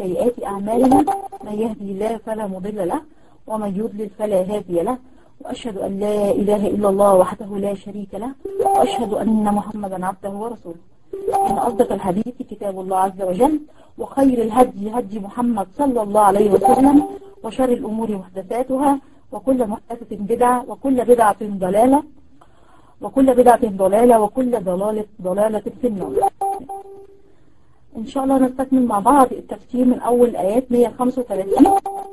سيئات أعمالنا من يهدي الله فلا مضل له ومن يضلل فلا هادي له وأشهد أن لا إله إلا الله وحده لا شريك له وأشهد أن محمدا عبده ورسوله إن أصدق الحديث كتاب الله عز وجل وخير الهدي هدي محمد صلى الله عليه وسلم وشر الأمور محدثاتها وكل محدثة بدعة وكل بدعة ضلالة وكل بدعة ضلالة وكل ضلالة ضلالة في النار إن شاء الله نستكمل مع بعض التفسير من أول آيات 135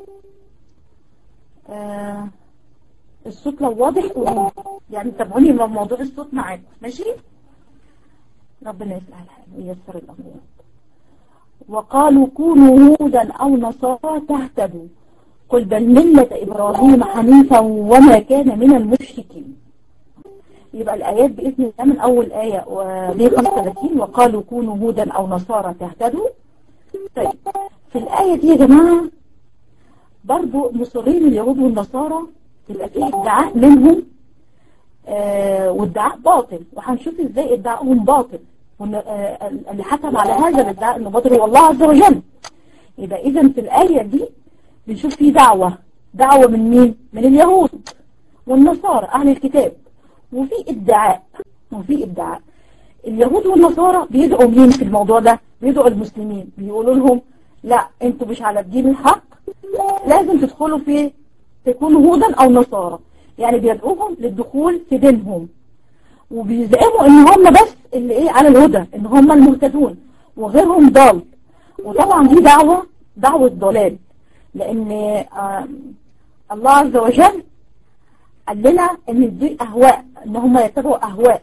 آه الصوت لو واضح قولوا يعني تابعوني من موضوع الصوت معاكم ماشي ربنا يصلح الحال وييسر الأمور وقالوا كونوا هودا أو نصارى تهتدوا قل بل ملة إبراهيم حنيفا وما كان من المشركين يبقى الآيات بإذن الله من أول آية 135 وقالوا كونوا هودا أو نصارى تهتدوا طيب في الآية دي يا جماعة برضو مصرين اليهود والنصارى تبقى في ادعاء منهم آه وادعاء باطل وهنشوف ازاي ادعائهم باطل آه اللي حكم على هذا الادعاء انه باطل هو الله عز وجل يبقى اذا في الآية دي بنشوف في دعوة دعوة من مين من اليهود والنصارى اهل الكتاب وفي ادعاء وفي ادعاء اليهود والنصارى بيدعوا مين في الموضوع ده بيدعوا المسلمين بيقولوا لهم لا انتوا مش على الدين الحق لازم تدخلوا في تكونوا هودا او نصارى يعني بيدعوهم للدخول في دينهم وبيزعموا ان هم بس اللي ايه على الهدى ان هم المهتدون وغيرهم ضال وطبعا دي دعوة دعوة ضلال لان آه الله عز وجل قال لنا ان دي اهواء ان هم يتبعوا اهواء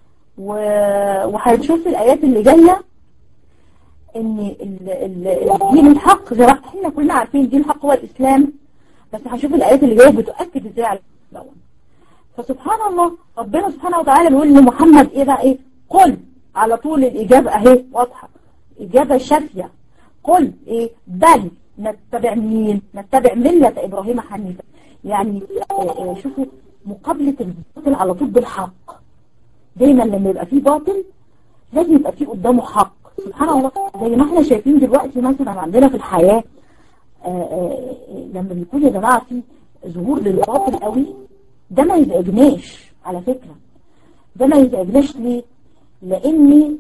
وهنشوف في الايات اللي جايه ان الدين الحق زي احنا كلنا عارفين الدين الحق هو الاسلام بس هنشوف الايات اللي جايه بتؤكد ازاي على ده فسبحان الله ربنا سبحانه وتعالى بيقول لمحمد ايه بقى ايه قل على طول الاجابه اهي واضحه اجابه شافيه قل ايه بل نتبع مين نتبع مله ابراهيم حنيفا يعني شوفوا مقابله الباطل على طول بالحق دايما لما يبقى فيه باطل لازم يبقى فيه قدامه حق سبحان الله زي ما احنا شايفين دلوقتي مثلا عندنا في الحياه آآ آآ لما بيكون يا جماعة في ظهور للباطل قوي ده ما يزعجناش على فكرة ده ما يزعجناش ليه لاني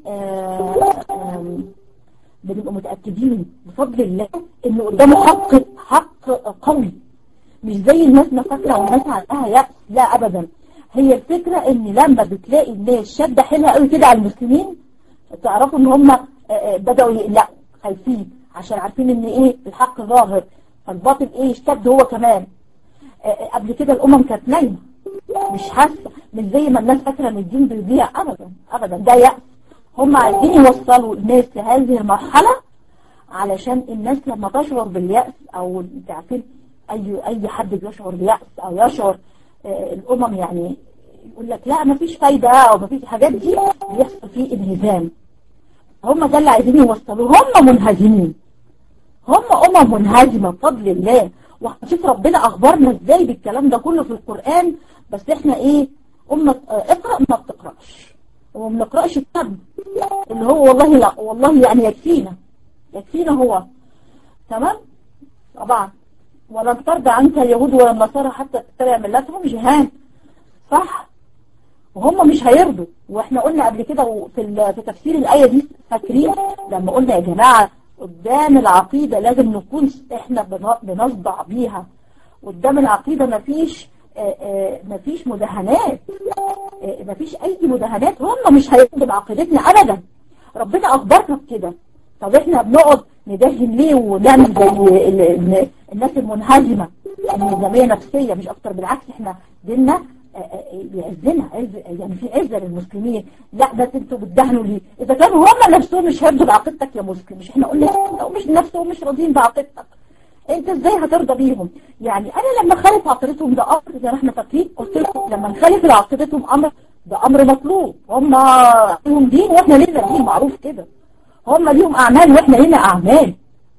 بنبقى متأكدين بفضل الله انه قدامه حق حق قوي مش زي الناس ما فاكره والناس عندها يأس لا ابدا هي الفكرة ان لما بتلاقي الناس شادة حيلها قوي كده على المسلمين تعرفوا ان هم بدأوا يقلقوا خايفين عشان عارفين ان ايه الحق ظاهر فالباطل ايه اشتد هو كمان آه قبل كده الامم كانت نايمه مش حاسه مش زي ما الناس فاكره ان الدين بيضيع ابدا ابدا ده يأس هم عايزين يوصلوا الناس لهذه المرحله علشان الناس لما تشعر باليأس او انت عارفين اي اي حد بيشعر بيأس او يشعر آه الامم يعني يقول لك لا مفيش فايده او مفيش حاجات دي بيحصل فيه انهزام هم ده اللي عايزين يوصلوه هم منهزمين هم أمم منهزمة بفضل الله وهنشوف ربنا أخبرنا إزاي بالكلام ده كله في القرآن بس إحنا إيه أمة اقرأ ما بتقرأش وما بنقرأش الكتاب اللي هو والله لا والله يعني يكفينا يكفينا هو تمام طبعا ولن ترضى عنك اليهود ولا النصارى حتى تتبع ملتهم جهان صح وهم مش هيرضوا واحنا قلنا قبل كده في في تفسير الآية دي فاكرين لما قلنا يا جماعة قدام العقيدة لازم نكون احنا بنصدع بيها قدام العقيدة مفيش آآ آآ مفيش مدهنات مفيش اي مدهنات هم مش هيقوموا بعقيدتنا ابدا ربنا اخبرنا بكده طب احنا بنقعد ندهن ليه ونعمل زي الناس المنهزمة النظامية نفسية مش اكتر بالعكس احنا ديننا يعزنا عز يعني في عزة للمسلمين لا بس انتوا بتدهنوا ليه اذا كانوا هم نفسهم مش هيرضوا بعقيدتك يا مسلم مش احنا قلنا لو مش نفسهم مش راضيين بعقيدتك انت ازاي هترضى بيهم يعني انا لما خالف عقيدتهم ده امر زي ما احنا فاكرين قلت لكم لما نخالف عقيدتهم امر ده امر مطلوب هم ليهم دين واحنا لينا دين معروف كده هم ليهم اعمال واحنا لينا اعمال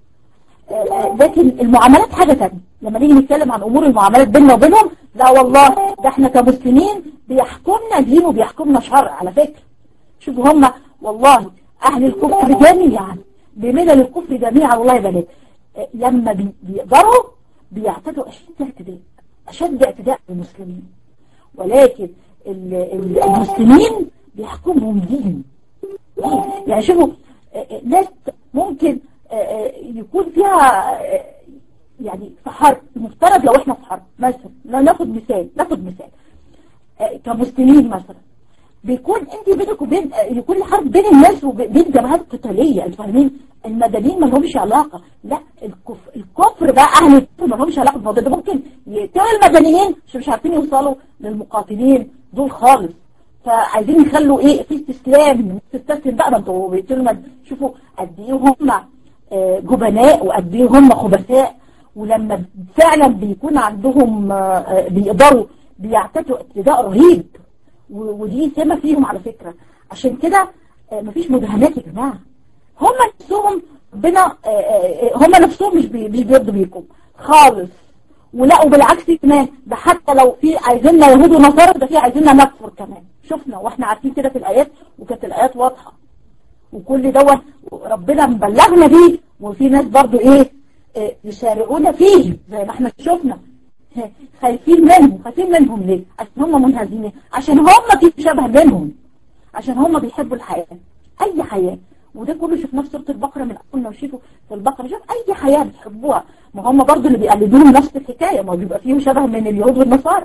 لكن المعاملات حاجة تانية لما نيجي نتكلم عن امور المعاملات بيننا وبينهم لا والله ده احنا كمسلمين بيحكمنا دين وبيحكمنا شرع على فكرة شوفوا هم والله اهل الكفر جميعا بملل الكفر جميعا والله يا بنات لما بي- بيقدروا بيعتدوا أشد اعتداء أشد اعتداء المسلمين ولكن ال- ال- المسلمين بيحكمهم دين يعني شوفوا آه، آه، ناس ممكن آه، آه، يكون فيها آه، يعني في حرب المفترض لو احنا في حرب مثلا لا ناخد مثال ناخد مثال آه، كمسلمين مثلا بيكون انت بينك وبين آه، يكون الحرب بين الناس وبين جماعات قتاليه انتوا فاهمين المدنيين ما لهمش علاقه لا الكفر الكفر بقى اهل الكفر ما لهمش علاقه بالموضوع ده ممكن يقتلوا المدنيين عشان مش عارفين يوصلوا للمقاتلين دول خالص فعايزين يخلوا ايه في استسلام تستسلم بقى ما انتوا بيقتلوا المد- شوفوا قد ايه هم آه، جبناء وقد ايه هم خبثاء ولما فعلا بيكون عندهم آه، آه، بيقدروا بيعتدوا اعتداء رهيب و- ودي سمة فيهم على فكرة عشان كده آه، مفيش مداهمات يا جماعة هم نفسهم ربنا آه، آه، هم نفسهم مش بي- مش بيرضوا بيكم خالص ولا وبالعكس كمان ده حتى لو في عايزيننا يهود ونصارى ده في عايزيننا نكفر كمان شفنا واحنا عارفين كده في الآيات وكانت الآيات واضحة وكل دوت ربنا مبلغنا بيه وفي ناس برضو ايه آه، يسارعون فيه زي ما احنا شفنا خايفين منهم خايفين منهم ليه عشان هم منهزمين عشان هم في شبه منهم عشان هم بيحبوا الحياة اي حياة وده كله شفناه في سورة البقرة من أول ما وشيته في البقرة شوف أي حياة بتحبوها ما هم برضو اللي بيقلدوهم نفس الحكاية ما بيبقى فيهم شبه من اليهود والنصارى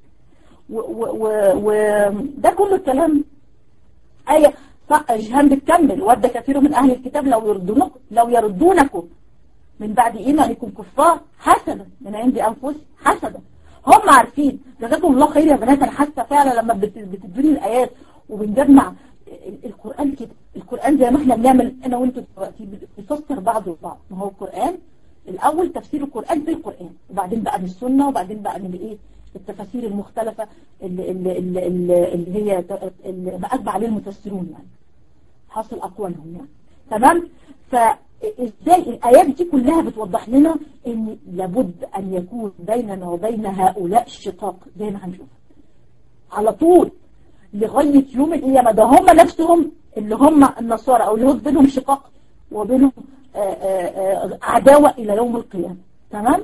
وده كله الكلام آية صح جهان بتكمل ود كثير من أهل الكتاب لو يردونكم لو يردونكم من بعد إيمانكم كفار حسدا من عند أنفسهم حسدا هم عارفين جزاكم الله خير يا بنات أنا حاسة فعلا لما بت- بتدوني الآيات وبنجمع ال- القرآن كده القرآن زي ما احنا بنعمل أنا وأنتوا دلوقتي بنفسر بعض البعض ما هو القرآن الأول تفسير القرآن في القرآن وبعدين بقى من السنة وبعدين بقى من إيه التفاسير المختلفة اللي, اللي, اللي, اللي, اللي هي ت- اللي بأتبع عليه المفسرون يعني حاصل أقوالهم يعني تمام فإزاي الآيات دي كلها بتوضح لنا إن لابد أن يكون بيننا وبين هؤلاء الشقاق زي ما هنشوف على طول لغاية يوم القيامة ده هم نفسهم اللي هم النصارى أو اليهود بينهم شقاق وبينهم آه، آه، آه، عداوة إلى يوم القيامة تمام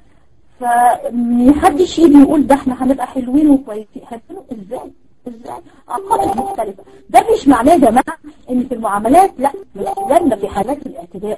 فمحدش يجي يقول ده احنا هنبقى حلوين وكويسين حلوين ازاي ازاي عقائد مختلفة ده مش معناه يا جماعة ان في المعاملات لا لان في حالات الاعتداء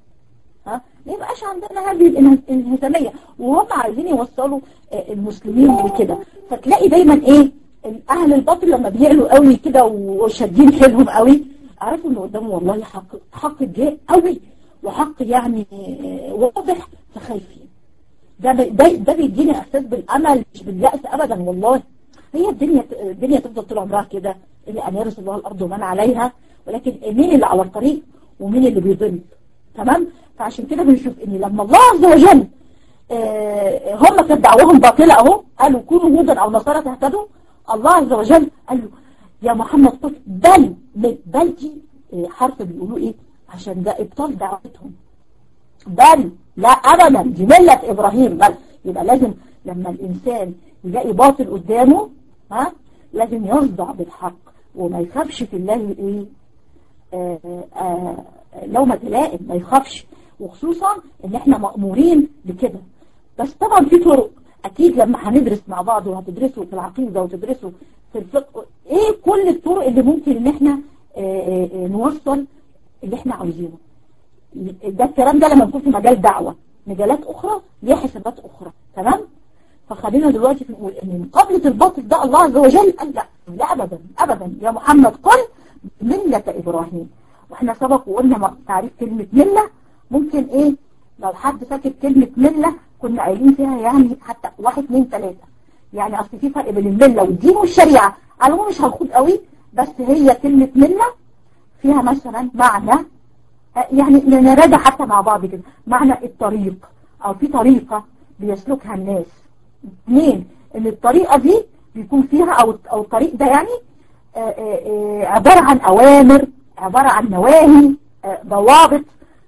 ها ما يبقاش عندنا هذه الانه- الانهزامية وهم عايزين يوصلوا آه، المسلمين لكده فتلاقي دايما ايه اهل الباطل لما بيعلوا قوي كده وشادين حيلهم قوي عرفوا ان قدامه والله حق حق جاء قوي وحق يعني آه، واضح فخايفين ده ب- ده ده بيديني احساس بالامل مش باليأس ابدا والله هي الدنيا الدنيا تفضل طول عمرها كده الا ان يرث الله الارض ومن عليها ولكن مين اللي على الطريق ومين اللي بيضل تمام فعشان كده بنشوف ان لما الله عز وجل آه، هم كانت دعوهم باطله اهو قالوا كونوا هودا او نصارى تهتدوا الله عز وجل قال له يا محمد قل بل بل دي آه، حرف بيقولوا ايه عشان ده ابطال دعوتهم بل لا ابدا دي مله ابراهيم بل يبقى لازم لما الانسان يلاقي باطل قدامه ها لازم يصدع بالحق وما يخافش في الله ايه آه، آه، لومة لائم ما يخافش وخصوصا ان احنا مأمورين بكده بس طبعا في طرق اكيد لما هندرس مع بعض وهتدرسوا في العقيدة وتدرسوا في الفقه ايه كل الطرق اللي ممكن ان احنا آه، آه، آه، نوصل اللي احنا عاوزينه ده الكلام ده لما نكون في مجال دعوة مجالات أخرى ليها حسابات أخرى تمام فخلينا دلوقتي نقول ان مقابلة الباطل ده الله عز وجل قال لا لا أبدا أبدا يا محمد قل ملة إبراهيم واحنا سبق وقلنا م- تعريف كلمة ملة ممكن ايه لو حد فاكر كلمة ملة كنا قايلين فيها يعني حتى واحد اتنين تلاتة يعني اصل في فرق بين الملة والدين والشريعة على العموم مش هنخوض قوي بس هي كلمة ملة فيها مثلا معنى يعني نراجع حتى مع بعض كده معنى الطريق او في طريقة بيسلكها الناس اثنين ان الطريقة دي بيكون فيها او او الطريق ده يعني آه، آه، آه، عبارة عن اوامر عبارة عن نواهي آه، ضوابط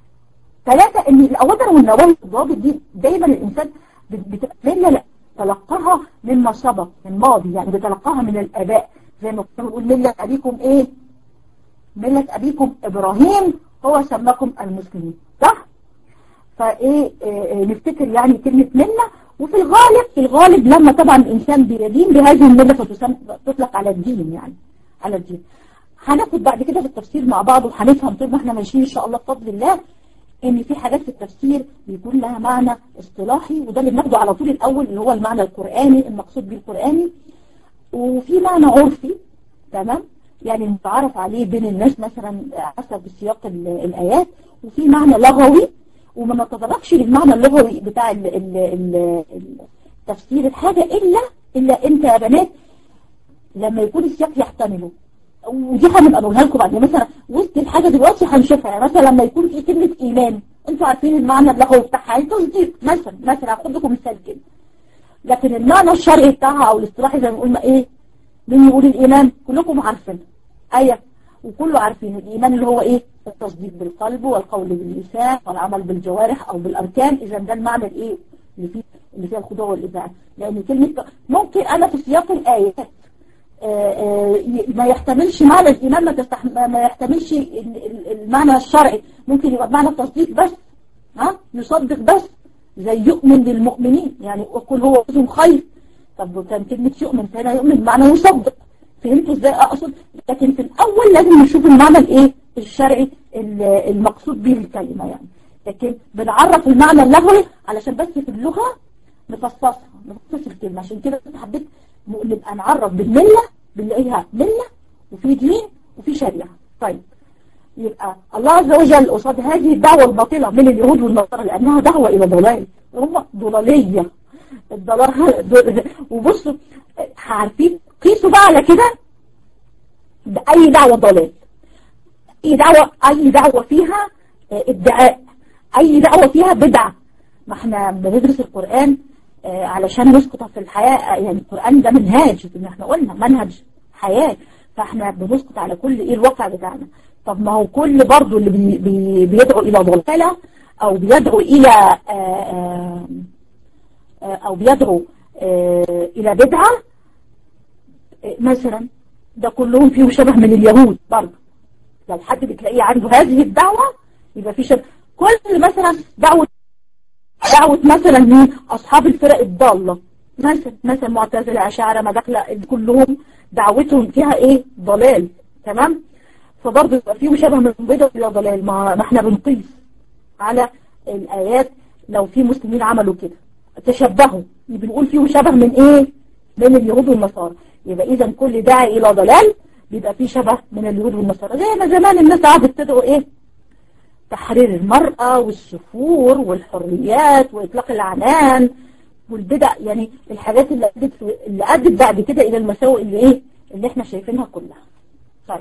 ثلاثة ان الاوامر والنواهي والضوابط دي دايما الانسان بت- بتبقى منا لا تلقاها مما سبق من ماضي يعني بتلقاها من الاباء زي ما كنا بنقول ملة ابيكم ايه ملة أبيكم إبراهيم هو سماكم المسلمين صح فايه آه نفتكر يعني كلمة ملة وفي الغالب في الغالب لما طبعا الانسان بيدين بهذه الملة فتطلق على الدين يعني على الدين هناخد بعد كده في التفسير مع بعض وهنفهم طول ما احنا ماشيين ان شاء الله بفضل الله ان في حاجات في التفسير بيكون لها معنى اصطلاحي وده اللي بناخده على طول الاول اللي هو المعنى القرآني المقصود به القرآني وفي معنى عرفي تمام يعني المتعارف عليه بين الناس مثلا حسب سياق الآيات وفي معنى لغوي وما نتطرقش للمعنى اللغوي بتاع ال ال ال تفسير الحاجة إلا إلا أنت يا بنات لما يكون السياق يحتمله ودي هنبقى نقولها لكم بعد مثلا وسط الحاجة دلوقتي هنشوفها يعني مثلا لما يكون في كلمة إيمان انتوا عارفين المعنى اللغوي بتاعها يعني تصديق مثلا مثلا هاخد لكم مثال كده لكن المعنى الشرعي بتاعها أو الاصطلاحي زي ما قلنا إيه مين يقول الإيمان كلكم عارفين آية وكله عارفين الإيمان اللي هو إيه التصديق بالقلب والقول باللسان والعمل بالجوارح أو بالأركان إذا ده المعنى الإيه اللي فيه اللي فيه الخضوع والإذاعة لأن كلمة ممكن أنا في سياق الآيات ما يحتملش معنى الإيمان ما, تستح... ما يحتملش المعنى الشرعي ممكن يبقى معنى التصديق بس ها يصدق بس زي يؤمن للمؤمنين يعني أقول هو اسم خير طب كان كلمة يؤمن فهنا يؤمن معنى يصدق فهمتوا ازاي اقصد لكن في الاول لازم نشوف المعنى الايه الشرعي المقصود به الكلمة يعني لكن بنعرف المعنى اللغوي علشان بس في اللغة نفصصها نفصص الكلمة عشان كده حبيت نبقى نعرف بالملة بنلاقيها ملة وفي دين وفي شريعة طيب يبقى الله عز وجل قصاد هذه الدعوة الباطلة من اليهود والنصارى لأنها دعوة إلى ضلال هم ضلالية الضلال وبصوا عارفين قيسوا بقى على كده بأي دعوة ضلال أي دعوة أي دعوة فيها ادعاء أي دعوة فيها بدعة ما احنا بندرس القرآن علشان نسقط في الحياة يعني القرآن ده منهاج ان احنا قلنا منهج حياة فاحنا بنسقط على كل ايه الواقع بتاعنا طب ما هو كل برضو اللي بي بي بيدعو الى ضلالة او بيدعو الى آآ آآ او بيدعو الى بدعة مثلا ده كلهم فيهم شبه من اليهود برضو لو حد بتلاقيه عنده هذه الدعوة يبقى في شبه كل مثلا دعوة دعوة مثلا مين أصحاب الفرق الضالة مثلا مثلا معتزلة أشاعرة مداخلة كلهم دعوتهم فيها إيه ضلال تمام فبرضه يبقى فيهم شبه من بيضة إلى ضلال ما, ما احنا بنقيس على الآيات لو في مسلمين عملوا كده تشبهوا بنقول فيهم شبه من إيه من اليهود والنصارى يبقى إذا كل داعي إلى ضلال بيبقى فيه شبه من اليهود والنصارى زي ما زمان الناس قعدت تدعو إيه تحرير المرأة والسفور والحريات وإطلاق العنان والبدع يعني الحاجات اللي أدت, اللي أدت بعد كده إلى المساوئ اللي إيه اللي إحنا شايفينها كلها طيب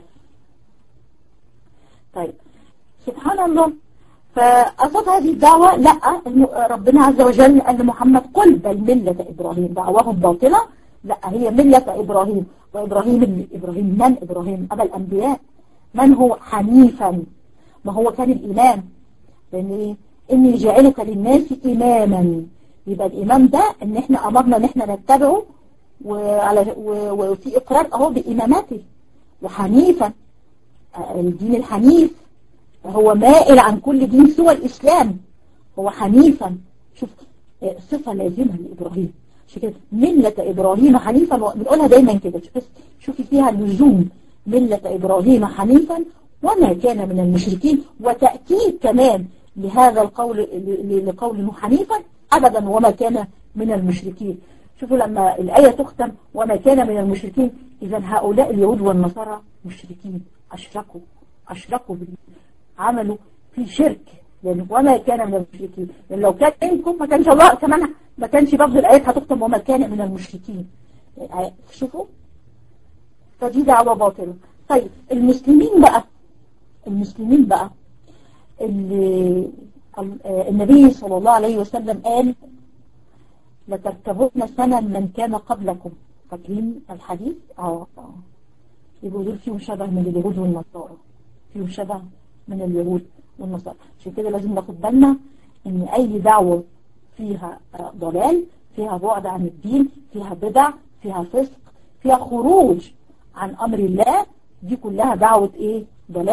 طيب سبحان الله فأصاب هذه الدعوة لا ربنا عز وجل قال لمحمد قل بل ملة إبراهيم دعواهم باطلة لا هي ملة إبراهيم وإبراهيم إبراهيم من إبراهيم أبا الأنبياء من هو حنيفا ما هو كان الإمام لأن إيه إني جعلك للناس إماما يبقى الإمام ده إن إحنا أمرنا إن إحنا نتبعه وعلى وفي إقرار أهو بإمامته وحنيفا الدين الحنيف هو مائل عن كل دين سوى الإسلام هو حنيفا شوف صفة لازمة لإبراهيم عشان كده ملة إبراهيم حنيفا بنقولها دايما كده شوفي فيها اللزوم ملة إبراهيم حنيفا وما كان من المشركين وتأكيد كمان لهذا القول لقول حنيفا أبدا وما كان من المشركين شوفوا لما الآية تختم وما كان من المشركين إذا هؤلاء اليهود والنصارى مشركين أشركوا أشركوا عملوا في شرك يعني وما كان من المشركين يعني لو كان منكم ما كانش الله كمان ما كانش برضه الآيات هتختم وما كان من المشركين يعني شوفوا فدي دعوة باطلة طيب المسلمين بقى المسلمين بقى اللي النبي صلى الله عليه وسلم قال لتركبون سنن من كان قبلكم فاكرين الحديث اه اه يبقوا دول فيهم شبه من اليهود والنصارى فيهم شبه من اليهود والنصارى عشان كده لازم ناخد بالنا ان اي دعوة فيها ضلال فيها بعد عن الدين فيها بدع فيها فسق فيها خروج عن امر الله دي كلها دعوة ايه ضلال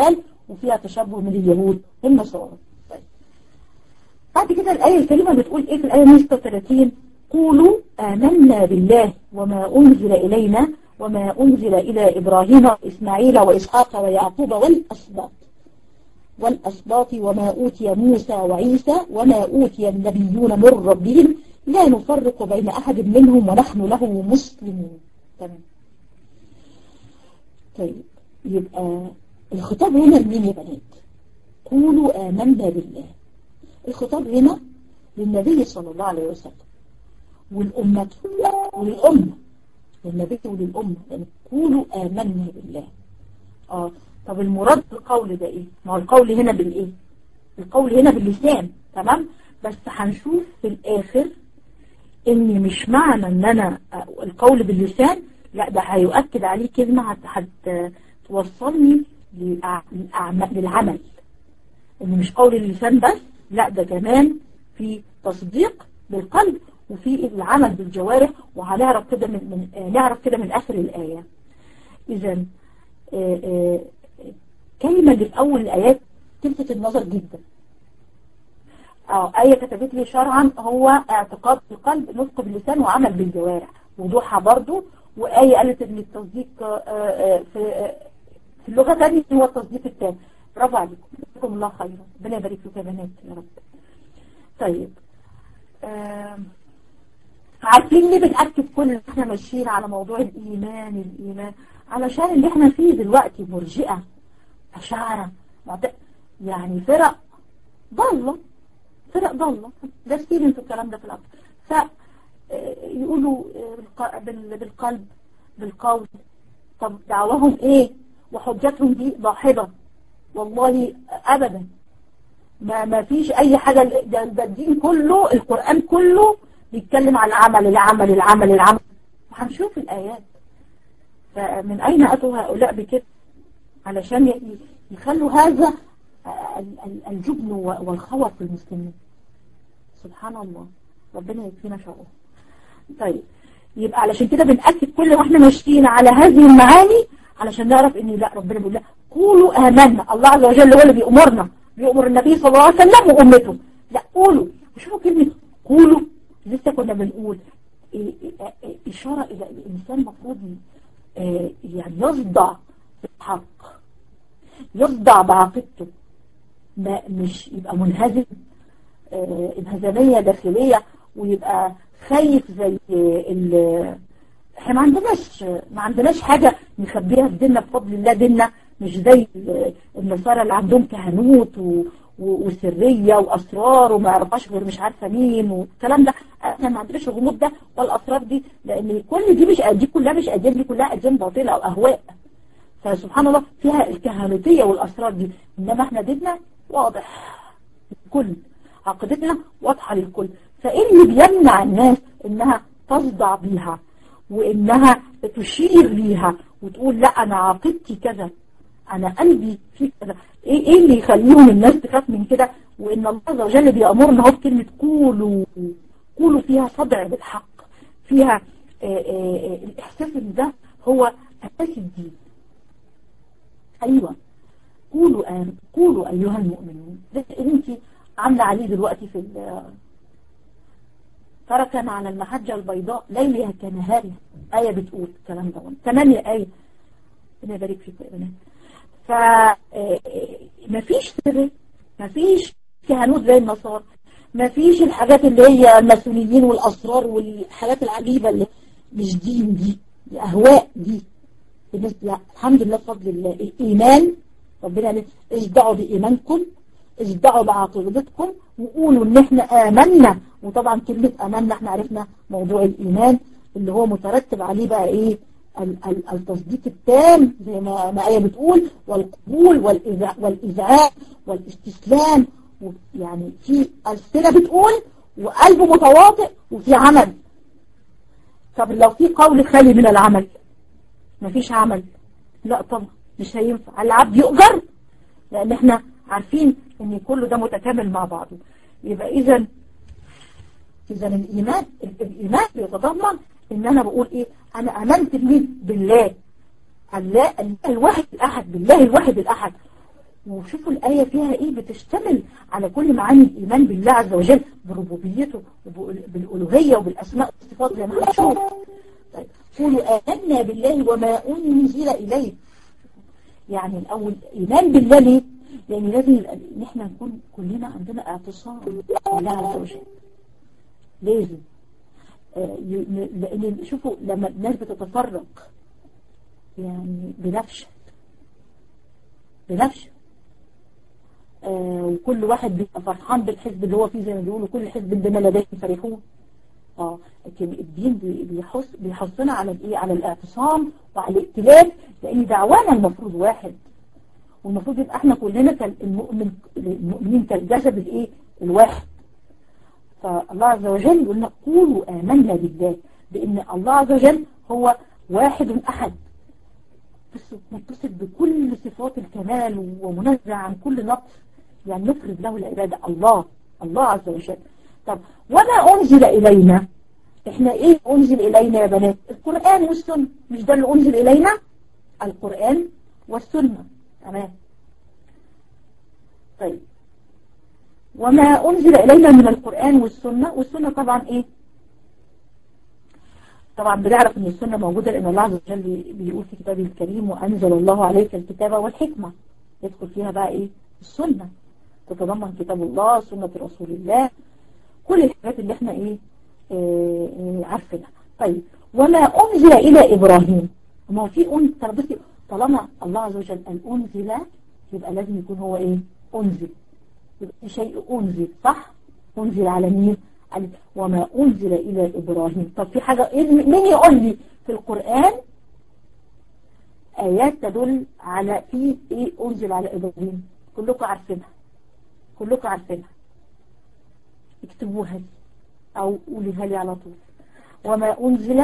وفيها تشبه من اليهود والنصارى طيب. بعد كده الآية الكريمة بتقول إيه في الآية 136 قولوا آمنا بالله وما أنزل إلينا وما أنزل إلى إبراهيم وإسماعيل وإسحاق ويعقوب والأسباط والأسباط وما أوتي موسى وعيسى وما أوتي النبيون من ربهم لا نفرق بين أحد منهم ونحن له مسلمون تمام طيب يبقى الخطاب هنا لمين يا بنات قولوا آمنا بالله الخطاب هنا للنبي صلى الله عليه وسلم والأمة والأمة للنبي وللأمة يعني قولوا آمنا بالله آه طب المراد بالقول ده إيه ما هو القول هنا بالإيه القول هنا باللسان تمام بس هنشوف في الآخر إن مش معنى إن أنا القول باللسان لا ده هيؤكد عليه كلمة هتوصلني للعمل إن مش قول اللسان بس لا ده كمان في تصديق بالقلب وفي العمل بالجوارح وهنعرف كده من, من نعرف كده من آخر الآية إذا كلمة اللي في أول الآيات تلفت النظر جدا اه آية كتبت لي شرعا هو اعتقاد بالقلب نطق باللسان وعمل بالجوارح وضوحها برضو وآية قالت ان التصديق في في اللغة ثانية هو التصديق التام برافو عليكم جزاكم الله خيرا ربنا يبارك فيكم يا بنات يا رب طيب آه عارفين ليه بنأكد كل احنا ماشيين على موضوع الإيمان الإيمان علشان اللي احنا فيه دلوقتي مرجئة أشاعرة يعني فرق ضالة فرق ضالة دارسين انتوا الكلام ده في الأرض فيقولوا بالقلب بالقول طب دعوهم ايه وحجتهم دي ضاحضة والله أبدا ما ما فيش أي حاجة ده الدين كله القرآن كله بيتكلم عن العمل العمل العمل العمل وهنشوف الآيات فمن أين أتوا هؤلاء بكده علشان يخلوا هذا الجبن والخوف في المسلمين سبحان الله ربنا يكفينا شره طيب يبقى علشان كده بنأكد كل ما احنا ماشيين على هذه المعاني علشان نعرف ان لا ربنا بيقول لا قولوا آمنا الله عز وجل هو اللي بيأمرنا بيأمر النبي صلى الله عليه وسلم وأمته لا قولوا وشوفوا كلمة قولوا لسه كنا بنقول إشارة إلى الإنسان المفروض يعني يصدع بالحق يصدع بعقيدته ما مش يبقى منهزم انهزامية داخلية ويبقى خايف زي ال احنا ما عندناش ما عندناش حاجة نخبيها في ديننا بفضل الله ديننا مش زي النصارى اللي عندهم كهنوت و... وسرية وأسرار وما يعرفهاش غير مش عارفة مين والكلام ده احنا ما عندناش الغموض ده والأسرار دي لأن كل دي مش دي كلها مش أديان دي كلها أديان باطلة أو أهواء فسبحان الله فيها الكهنوتية والأسرار دي إنما احنا ديننا واضح الكل عقيدتنا واضحة للكل فإيه اللي بيمنع الناس إنها تصدع بيها وإنها تشير ليها وتقول لا أنا عقيدتي كذا أنا قلبي في كذا إيه, إيه اللي يخليهم الناس تخاف من كده وإن الله عز وجل بيأمرنا هو بكلمة قولوا قولوا فيها صدع بالحق فيها آآ آآ الإحساس إن ده هو أساس الدين أيوة قولوا آم قولوا أيها المؤمنون ده أنت عاملة عليه دلوقتي في تركنا على المحجة البيضاء ليلها كنهارها آية بتقول الكلام ده ثمانية آية ربنا يبارك فيك يا بنات ف مفيش سر مفيش كهنوت زي النصارى مفيش الحاجات اللي هي الماسونيين والاسرار والحاجات العجيبه اللي مش دين دي دي اهواء دي لا الحمد لله بفضل الله الايمان ربنا قال اشدعوا بايمانكم اشدعوا بعقيدتكم وقولوا ان احنا امنا وطبعا كلمه امنا احنا عرفنا موضوع الايمان اللي هو مترتب عليه بقى ايه التصديق التام زي ما ما آية بتقول والقبول والإذعان والاستسلام يعني في ألسنة بتقول وقلب متواطئ وفي عمل طب لو في قول خالي من العمل مفيش عمل لا طبعا مش هينفع العبد يؤجر لأن احنا عارفين ان كل ده متكامل مع بعضه يبقى إذا إذا الإيمان الإيمان بيتضمن ان انا بقول ايه انا امنت بمين بالله الله الواحد الاحد بالله الواحد الاحد وشوفوا الآية فيها إيه بتشتمل على كل معاني الإيمان بالله عز وجل بربوبيته وبالألوهية وبالأسماء والصفات زي ما هنشوف طيب قولوا آمنا بالله وما أنزل إليه يعني الأول إيمان بالله ليه؟ لأن لازم إن إحنا نكون كلنا عندنا اعتصام بالله عز وجل لازم آه لأن شوفوا لما الناس بتتفرق يعني بنفشل بنفشل آه وكل واحد بيبقى فرحان بالحزب اللي هو فيه زي ما بيقولوا كل حزب بما لديهم فرحون اه لكن الدين بيحث بيحثنا على الايه على الاعتصام وعلى الائتلاف لان دعوانا المفروض واحد والمفروض يبقى احنا كلنا كالمؤمن المؤمنين كالجسد الايه الواحد فالله عز وجل يقول لنا قولوا آمنا بالله بأن الله عز وجل هو واحد أحد بس متصل بكل صفات الكمال ومنزع عن كل نقص يعني نفرد له العبادة الله الله عز وجل طب وما أنزل إلينا احنا ايه أنزل إلينا يا بنات القرآن والسنة مش ده اللي أنزل إلينا القرآن والسنة تمام طيب وما أنزل إلينا من القرآن والسنة والسنة طبعا إيه طبعا بنعرف ان السنة موجودة لان الله عز وجل بيقول في كتابه الكريم وأنزل الله عليك الكتاب والحكمة يدخل فيها بقى إيه السنة تتضمن كتاب الله سنة رسول الله كل الحاجات اللي احنا إيه, إيه عارفينها طيب وما أنزل إلى إبراهيم ما هو في أن بصي طالما الله عز وجل قال أنزل يبقى لازم يكون هو إيه أنزل يبقى شيء أنزل صح أنزل على مين على وما أنزل إلى إبراهيم طب في حاجة مين يقول لي في القرآن آيات تدل على في إيه أنزل على إبراهيم كلكم عارفينها كلكم عارفينها اكتبوها لي أو قوليها لي على طول وما أنزل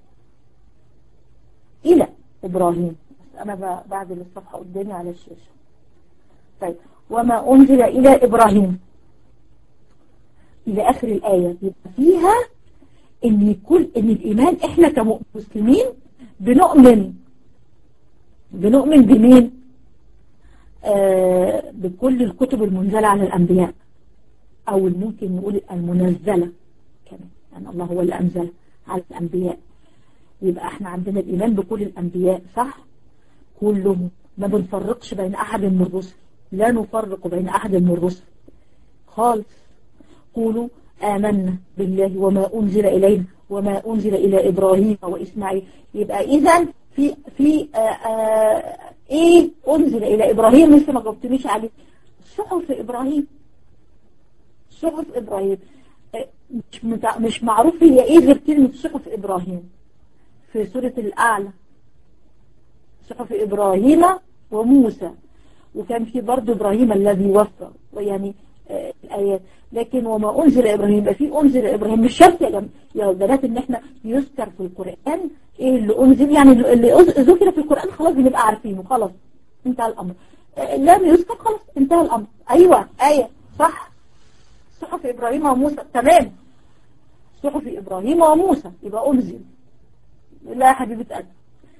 إلى إبراهيم أنا بعد الصفحة قدامي على الشاشة طيب وما أنزل إلى إبراهيم إلى آخر الآية يبقى فيها إن كل إن الإيمان إحنا كمسلمين بنؤمن بنؤمن بمين؟ آه بكل الكتب المنزلة على الأنبياء أو ممكن نقول المنزلة كمان يعني الله هو اللي أنزل على الأنبياء يبقى احنا عندنا الإيمان بكل الأنبياء صح؟ كلهم ما بنفرقش بين أحد من الرسل لا نفرق بين أحد من الرسل خالص قولوا آمنا بالله وما أنزل إلينا وما أنزل إلى إبراهيم وإسماعيل يبقى إذا في في آآ آآ إيه أنزل إلى إبراهيم لسه ما جاوبتنيش عليه صحف إبراهيم صحف إبراهيم مش مش معروف هي إيه غير كلمة صحف إبراهيم في سورة الأعلى صحف إبراهيم وموسى وكان في برضه إبراهيم الذي وفى ويعني آه الآيات لكن وما أنزل إبراهيم يبقى في أنزل إبراهيم مش شرط يا يا بنات إن إحنا يذكر في القرآن إيه اللي أنزل يعني اللي ذكر في القرآن خلاص بنبقى عارفينه خلاص انتهى الأمر آه لم يذكر خلاص انتهى الأمر أيوة آية صح صحف إبراهيم وموسى تمام صحف إبراهيم وموسى يبقى أنزل لا يا حبيبة قلبي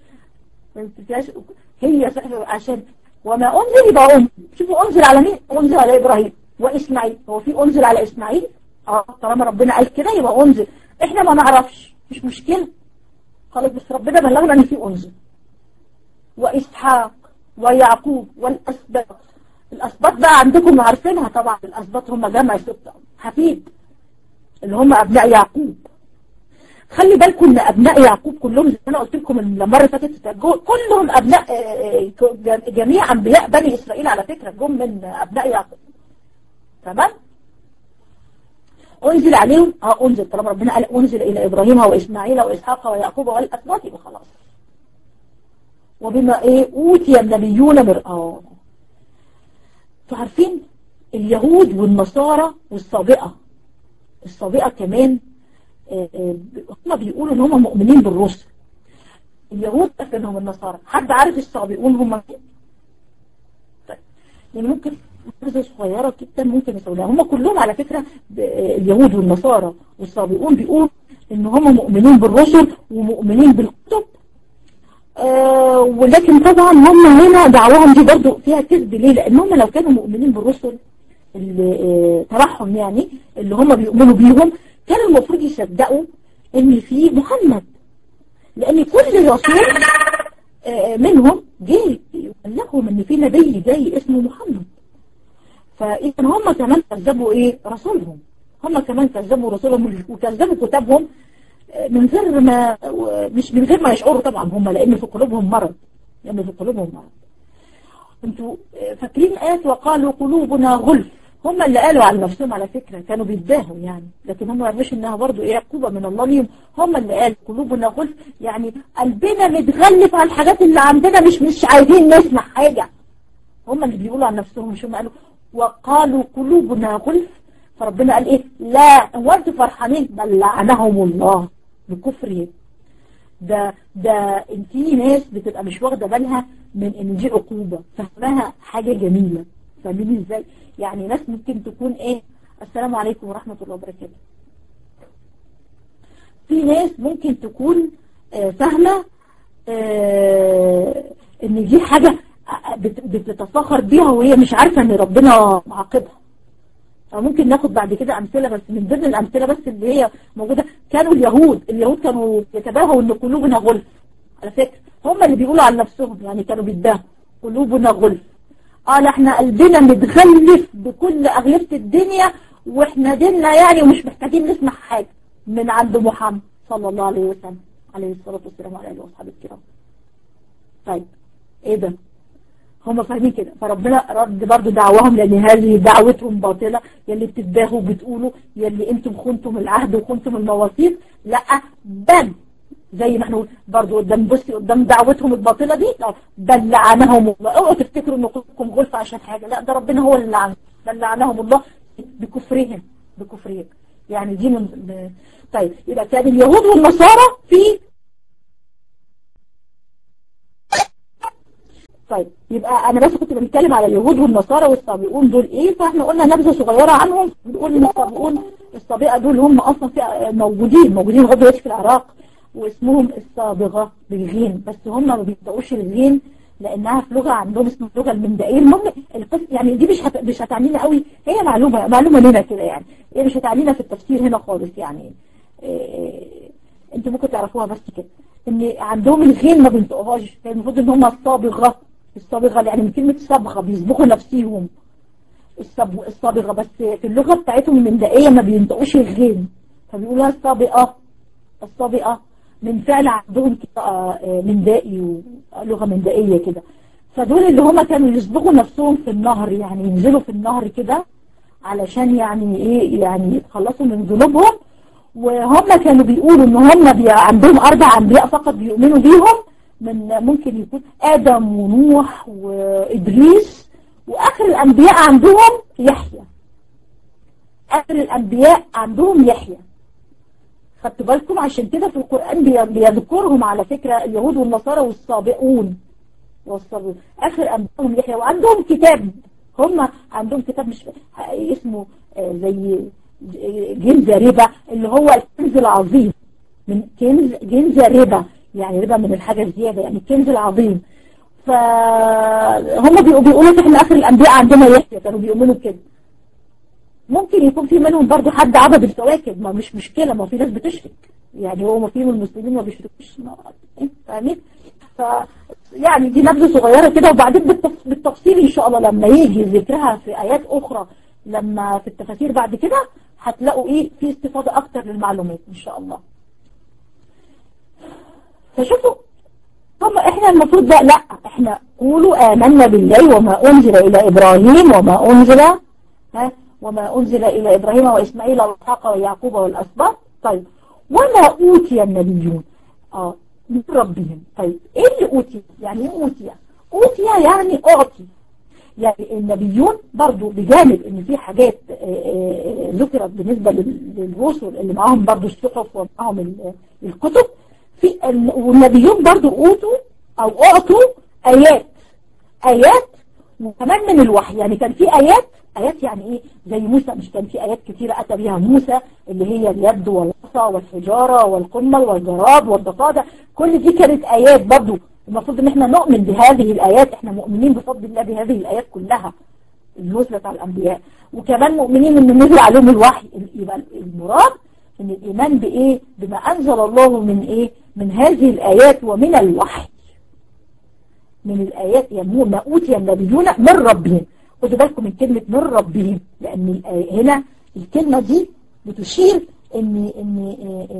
هي صحف عشان وما أنزل يبقى أنزل شوفوا أنزل على مين أنزل على إبراهيم وإسماعيل هو في أنزل على إسماعيل اه طالما ربنا قال كده يبقى أنزل إحنا ما نعرفش مش مشكلة خلاص بس ربنا بلغنا إن في أنزل وإسحاق ويعقوب والأسباط الأسباط بقى عندكم عارفينها طبعا الأسباط هم جمع ستة حفيد اللي هم أبناء يعقوب خلي بالكم ان ابناء يعقوب كلهم زي ما انا قلت لكم المره اللي فاتت كلهم ابناء جميع انبياء بني اسرائيل على فكره جم من ابناء يعقوب تمام انزل عليهم اه انزل طالما ربنا قال انزل الى ابراهيم واسماعيل واسحاق ويعقوب والاسباط يبقى خلاص وبما ايه اوتي النبيون من اه انتوا عارفين اليهود والنصارى والصابئه الصابئه كمان هم بيقولوا ان هم مؤمنين بالرسل اليهود انهم النصارى حد عارف الصابئون هم طيب يعني ممكن حاجه صغيره جدا ممكن يسويها هم كلهم على فكره اليهود والنصارى والصابئون بيقولوا ان هم مؤمنين بالرسل ومؤمنين بالكتب آه ولكن طبعا هم هنا دعواهم دي برضو فيها كذب ليه لان هم لو كانوا مؤمنين بالرسل اللي آه تبعهم يعني اللي هم بيؤمنوا بيهم كانوا المفروض يصدقوا ان في محمد لان كل رسول آه منهم جه يقول لهم ان في نبي جاي اسمه محمد فاذا هم كمان كذبوا ايه رسولهم هم كمان كذبوا رسولهم وكذبوا كتابهم من غير ما مش من غير ما يشعروا طبعا هم لان في قلوبهم مرض لان في قلوبهم مرض انتوا فاكرين ايات وقالوا قلوبنا غلف هم اللي قالوا على نفسهم على فكرة كانوا بيتباهوا يعني لكن هم ما يعرفوش انها برضو ايه عقوبة من الله ليهم هم اللي قالوا قلوبنا غلف يعني قلبنا متغلف على الحاجات اللي عندنا مش مش عايزين نسمع حاجة هم اللي بيقولوا عن نفسهم مش هم قالوا وقالوا قلوبنا غلف فربنا قال ايه لا هو انتوا فرحانين بل لعنهم الله بكفرهم ده ده في ناس بتبقى مش واخده بالها من ان دي عقوبه فاهمها حاجه جميله فاهمين ازاي يعني ناس ممكن تكون ايه السلام عليكم ورحمه الله وبركاته في ناس ممكن تكون آه فاهمه آه ان دي حاجه بتتفاخر بيها وهي مش عارفه ان ربنا معاقبها فممكن ناخد بعد كده أمثلة بس من ضمن الأمثلة بس اللي هي موجودة كانوا اليهود اليهود كانوا يتباهوا إن قلوبنا غلف على فكرة هم اللي بيقولوا عن نفسهم يعني كانوا بيتباهوا قلوبنا غلف قال احنا قلبنا متغلف بكل أغلفة الدنيا واحنا ديننا يعني ومش محتاجين نسمع حاجة من عند محمد صلى الله عليه وسلم عليه الصلاة والسلام وعلى آله وأصحابه الكرام طيب ايه ده هم فاهمين كده فربنا رد برضو دعوهم لان هذه دعوتهم باطلة يلي بتتباهوا وبتقولوا يلي انتم خنتم العهد وخنتم المواثيق لا بل زي ما احنا برضو قدام بصي قدام دعوتهم الباطلة دي بل لعنهم الله اوعوا تفتكروا ان قلوبكم غلف عشان حاجة لا ده ربنا هو اللي لعنهم بل لعنهم الله بكفرهم بكفرهم يعني دي من طيب يبقى كان اليهود والنصارى في طيب يبقى انا بس كنت بنتكلم على اليهود والنصارى والسابقون دول ايه فاحنا قلنا نبذه صغيره عنهم بنقول ان السابقون السابقه دول هم اصلا في موجودين موجودين لغايه دلوقتي في العراق واسمهم الصابغه بالغين بس هم ما بينطقوش الغين لانها في لغه عندهم اسمها اللغه المندائيه المهم القصه يعني دي مش هت... مش هتعنينا قوي هي معلومه معلومه لنا كده يعني هي مش هتعنينا في التفسير هنا خالص يعني إيه... انتوا ممكن تعرفوها بس كده ان عندهم الغين ما بينطقوهاش المفروض ان هم الصابغه الصابغة يعني من كلمة صبغة بيصبغوا نفسيهم الصابغة بس في اللغة بتاعتهم المندائية ما بينطقوش الغين فبيقولوها الصابئة الصابئة من فعل عندهم كده مندائي ولغة مندائية كده فدول اللي هم كانوا يصبغوا نفسهم في النهر يعني ينزلوا في النهر كده علشان يعني ايه يعني يتخلصوا من ذنوبهم وهم كانوا بيقولوا ان هم عندهم اربع انبياء فقط بيؤمنوا بيهم من ممكن يكون آدم ونوح وإدريس وآخر الأنبياء عندهم يحيى آخر الأنبياء عندهم يحيى خدتوا بالكم عشان كده في القرآن بيذكرهم على فكرة اليهود والنصارى والسابقون والسابقون آخر أنبيائهم يحيى وعندهم كتاب هم عندهم كتاب مش اسمه زي جنز ربا اللي هو الكنز العظيم من كنز جنز ربا يعني ربا من الحاجة الزيادة يعني الكنز العظيم فهم بيقولوا احنا اخر الانبياء عندنا يحيى كانوا بيؤمنوا كده ممكن يكون في منهم برضو حد عبد الكواكب ما مش مشكلة ما في ناس بتشرك يعني هو ما فيهم المسلمين ما بيشركوش فاهمين ف يعني دي نبذة صغيرة كده وبعدين بالتفصيل ان شاء الله لما يجي ذكرها في ايات اخرى لما في التفاسير بعد كده هتلاقوا ايه في استفادة اكتر للمعلومات ان شاء الله فشوفوا طب احنا المفروض بقى لا احنا قولوا آمنا بالله وما أنزل إلى إبراهيم وما أنزل ها وما أنزل إلى إبراهيم وإسماعيل وإسحاق ويعقوب والأسباط طيب وما أوتي النبيون اه من ربهم طيب ايه اللي أوتي يعني ايه أوتي أوتي يعني أعطي يعني النبيون برضو بجانب ان في حاجات ذكرت بالنسبة للرسل اللي معاهم برضو الصحف ومعاهم الكتب في والنبيون برضو اوتوا او اعطوا ايات ايات وكمان من الوحي يعني كان في ايات ايات يعني ايه زي موسى مش كان في ايات كتيرة اتى بها موسى اللي هي اليد والعصا والحجارة والقمل والجراد والضفادع كل دي كانت ايات برضو المفروض ان احنا نؤمن بهذه الآيات احنا مؤمنين بفضل الله بهذه الآيات كلها نزلت على الأنبياء وكمان مؤمنين ان نزل عليهم الوحي يبقى المراد ان الإيمان بإيه بما أنزل الله من إيه من هذه الآيات ومن الوحي من الآيات يعني ما أوتي النبيون من ربهم خدوا بالكم من كلمة من ربهم لأن هنا الكلمة دي بتشير ان ان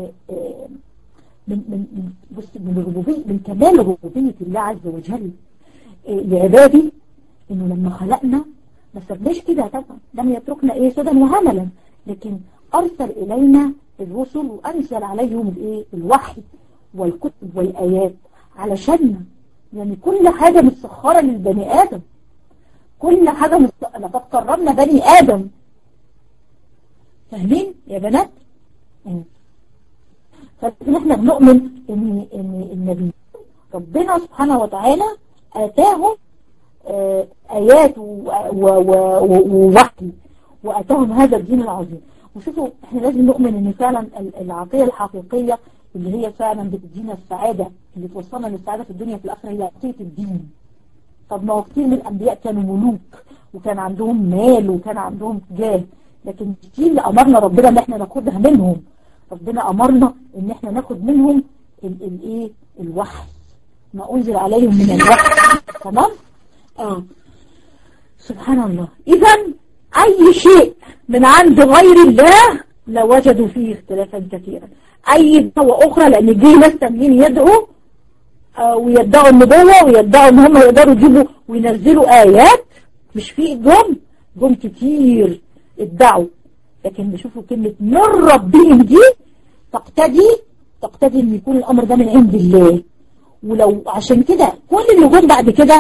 من من بص من ربوبيه من كمال ربوبيه الله عز وجل لعباده انه لما خلقنا ما سبناش كده طبعا لم يتركنا ايه سدى وهملا لكن ارسل الينا الرسل وانزل عليهم الايه الوحي والكتب والايات علشان يعني كل حاجه مسخره للبني ادم كل حاجه مست... لقد كرمنا بني ادم فاهمين يا بنات فنحن بنؤمن ان ان النبي ربنا سبحانه وتعالى اتاهم ايات ووحي واتاهم هذا الدين العظيم وشوفوا احنا لازم نؤمن ان فعلا العطيه الحقيقيه اللي هي فعلا بتدينا السعاده اللي توصلنا للسعاده في الدنيا في الاخره هي عطيه الدين طب ما هو كتير من الانبياء كانوا ملوك وكان عندهم مال وكان عندهم جاه لكن كتير اللي امرنا ربنا ان احنا ناخدها منهم ربنا امرنا ان احنا ناخد منهم الايه الوحي ما انزل عليهم من الوحي تمام اه سبحان الله اذا اي شيء من عند غير الله لوجدوا فيه اختلافا كثيرا اي دعوة اخرى لان دي ناس تانيين يدعوا آه ويدعوا النبوة ويدعوا ان هم يقدروا يجيبوا وينزلوا ايات مش في جم جم كتير ادعوا لكن بيشوفوا كلمة من ربهم دي تقتدي تقتدي ان يكون الامر ده من عند الله ولو عشان كده كل اللي جم بعد كده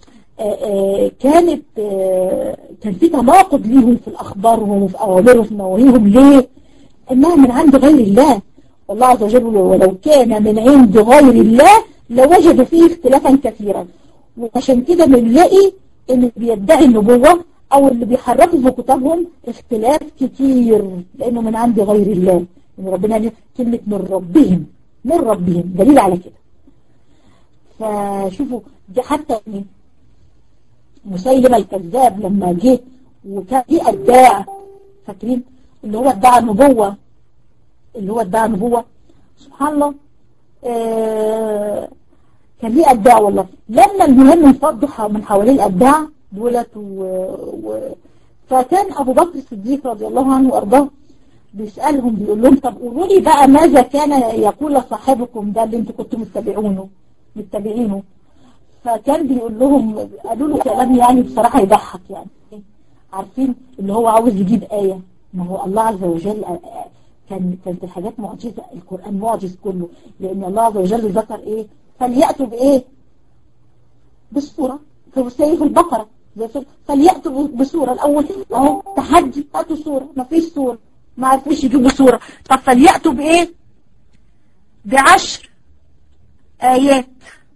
كانت كان في تناقض ليهم في اخبارهم وفي اوامرهم وفي نواهيهم ليه؟ انها من عند غير الله والله عز وجل ولو كان من عند غير الله لوجدوا فيه اختلافا كثيرا وعشان كده بنلاقي ان بيدعي النبوة او اللي بيحرفوا في كتابهم اختلاف كتير لانه من عند غير الله ان ربنا قال كلمة من ربهم من ربهم دليل على كده فشوفوا دي حتى مسيلمة الكذاب لما جه وكان دي ادعى فاكرين اللي هو ادعى النبوة اللي هو ادعى النبوة سبحان الله آه كان ليه ادعى والله لما المهم انفضوا من حوالين الادعى دولت و... و... فكان ابو بكر الصديق رضي الله عنه وارضاه بيسألهم بيقول لهم طب قولوا لي بقى ماذا كان يقول صاحبكم ده اللي انتوا كنتوا متبعونه متبعينه فكان بيقول لهم قالوا له كلام يعني بصراحة يضحك يعني عارفين اللي هو عاوز يجيب آية ما هو الله عز وجل كان كانت الحاجات معجزة القرآن معجز كله لأن الله عز وجل ذكر إيه فليأتوا بإيه بالصورة في سيف البقرة فليأتوا بصورة الأول أهو تحدي هاتوا صورة ما فيش صورة ما عرفوش يجيبوا صورة طب فليأتوا بإيه بعشر آيات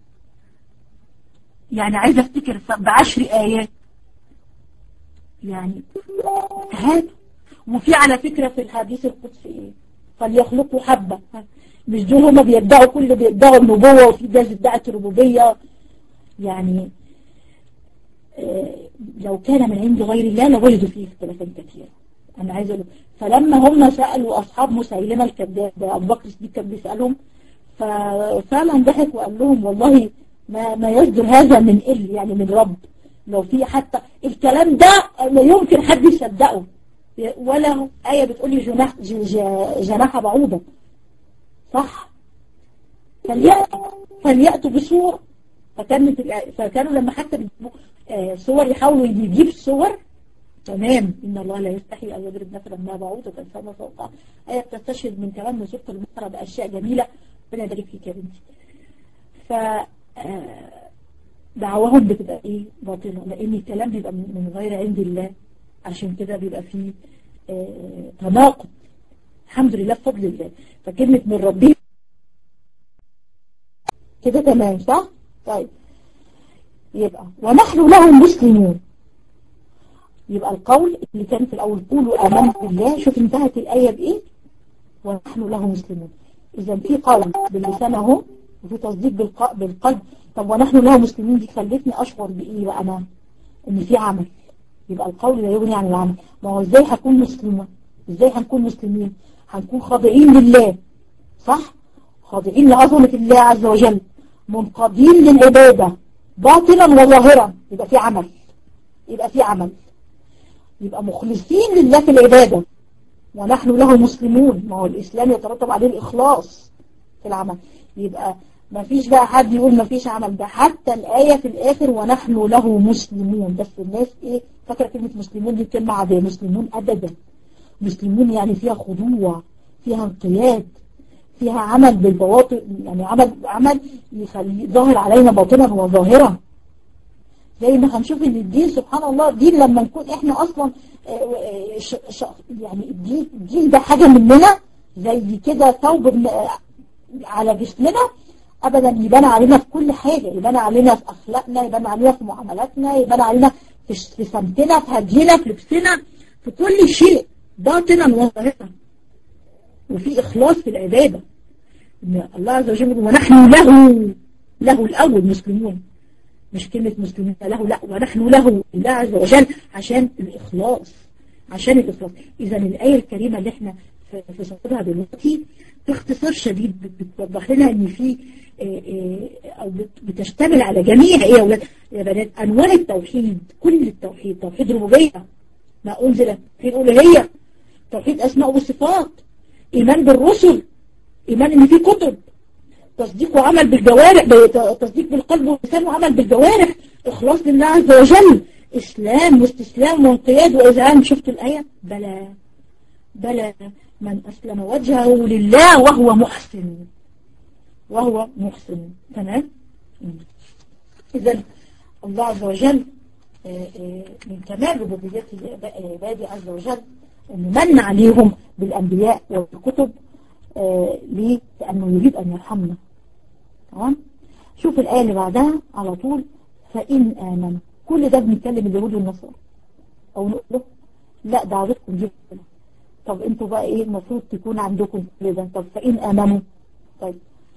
يعني عايزة افتكر بعشر آيات يعني هاتوا وفي على فكرة في الحديث القدسي ايه فليخلقوا حبة مش دول هما بيدعوا كل بيدعوا النبوة وفي ناس ادعت الربوبية يعني اه لو كان من عند غير الله لوجدوا فيه اختلافا كثيرا انا عايز اقول فلما هم سألوا اصحاب مسيلمة الكذاب ابو بكر الصديق كان بيسألهم ففعلا ضحك وقال لهم والله ما, ما يصدر هذا من إل يعني من رب لو في حتى الكلام ده لا يمكن حد يصدقه ولا آية بتقول لي جناح جناح بعوضة صح فليأتوا فليأتوا بصور فكانت فكانوا لما حتى بيجيبوا صور يحاولوا يجيب صور تمام إن الله لا يستحي أن يضرب مثلا ما بعوضة فما فوقها آية بتستشهد من كلام سورة البقرة بأشياء جميلة ربنا يبارك فيك يا بنتي ف دعواهم بتبقى ايه باطلة لان الكلام بيبقى من غير عند الله عشان كده بيبقى فيه اه تناقض الحمد لله بفضل الله فكلمة من ربي كده تمام صح طيب يبقى ونحن له مسلمون يبقى القول اللي كان في الاول قولوا امنت بالله شوف انتهت الايه بايه ونحن له مسلمون اذا في قول باللسان اهو وفي تصديق بالقلب طب ونحن له مسلمين دي خلتني اشعر بايه بقى انا ان في عمل يبقى القول لا يغني عن العمل ما هو ازاي هكون مسلمة ازاي هنكون مسلمين هنكون خاضعين لله صح خاضعين لعظمة الله عز وجل منقادين للعبادة باطنا وظاهرا يبقى في عمل يبقى في عمل يبقى مخلصين لله في العبادة ونحن له مسلمون ما هو الإسلام يترتب عليه الإخلاص في العمل يبقى ما فيش بقى حد يقول ما فيش عمل ده حتى الآية في الآخر ونحن له مسلمون بس الناس إيه فاكرة كلمة مسلمون دي كلمة عادية مسلمون أبدا مسلمون يعني فيها خضوع فيها انقياد فيها عمل بالبواطن يعني عمل عمل يخلي ظاهر علينا باطنا وظاهرا زي ما هنشوف ان الدين سبحان الله الدين لما نكون احنا اصلا ش ش يعني الدين, الدين ده حاجة مننا زي كده ثوب على جسمنا ابدا يبان علينا في كل حاجة يبان علينا في اخلاقنا يبان علينا في معاملاتنا يبان علينا في سمتنا في هدينا في لبسنا في كل شيء باطنا وظاهرا وفي إخلاص في العبادة إن الله عز وجل ونحن له له الأول مسلمون مش كلمة مسلمين له لا ونحن له الله عز وجل عشان الإخلاص عشان الإخلاص إذا الآية الكريمة اللي احنا في صدرها دلوقتي باختصار شديد بتوضح لنا ان في او بتشتمل على جميع ايه يا اولاد يا بنات انواع التوحيد كل التوحيد توحيد الربوبيه ما انزل في الالوهيه توحيد اسماء وصفات ايمان بالرسل ايمان ان في كتب تصديق وعمل بالجوارح تصديق بالقلب واللسان وعمل بالجوارح اخلاص لله عز وجل اسلام واستسلام وانقياد واذعان شفتوا الايه بلى بلى من أسلم وجهه لله وهو محسن وهو محسن تمام إذا الله عز وجل من كمال ربوبية عباده عز وجل أنه من عليهم بالأنبياء والكتب ليه؟ لأنه يريد أن يرحمنا تمام شوف الآية اللي بعدها على طول فإن آمنوا كل ده بنتكلم اليهود والنصارى أو نقول له لا دعوتكم دي طب انتوا بقى ايه المفروض تكون عندكم كل ده طب فإن آمنوا طيب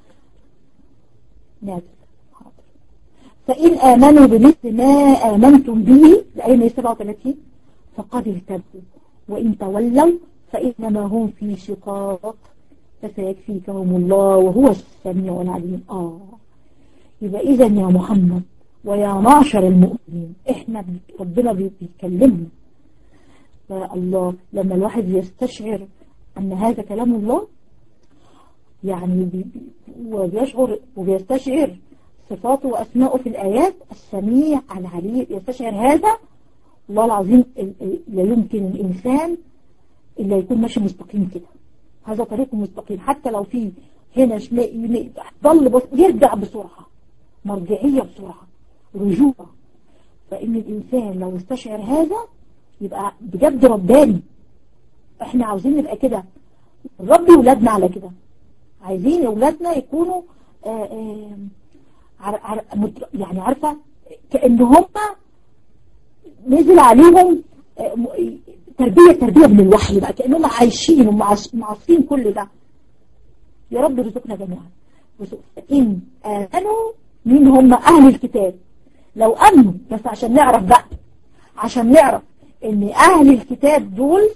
نازل حاضر فإن آمنوا بمثل ما آمنتم به الآية 137 فقد اهتدوا وإن تولوا فإنما هم في شقاق فسيكفيكهم الله وهو السميع العليم آه يبقى إذا يا محمد ويا معشر المؤمنين إحنا ربنا بيتكلمنا الله لما الواحد يستشعر أن هذا كلام الله يعني بي وبيشعر وبيستشعر صفاته وأسماءه في الآيات السميع العليم يستشعر هذا الله العظيم لا يمكن الإنسان إلا يكون ماشي مستقيم كده هذا طريق مستقيم حتى لو في هنا شمال ضل بس يرجع بسرعة مرجعية بسرعة رجوع فإن الإنسان لو استشعر هذا يبقى بجد رباني احنا عاوزين نبقى كده ربي ولادنا على كده عايزين اولادنا يكونوا آآ آآ عر عر يعني عارفة كأن هم نزل عليهم تربية تربية من الوحي بقى كأنهم عايشين ومعاصرين كل ده يا رب رزقنا جميعا إن آمنوا مين هم أهل الكتاب لو أمنوا بس عشان نعرف بقى عشان نعرف ان اهل الكتاب دول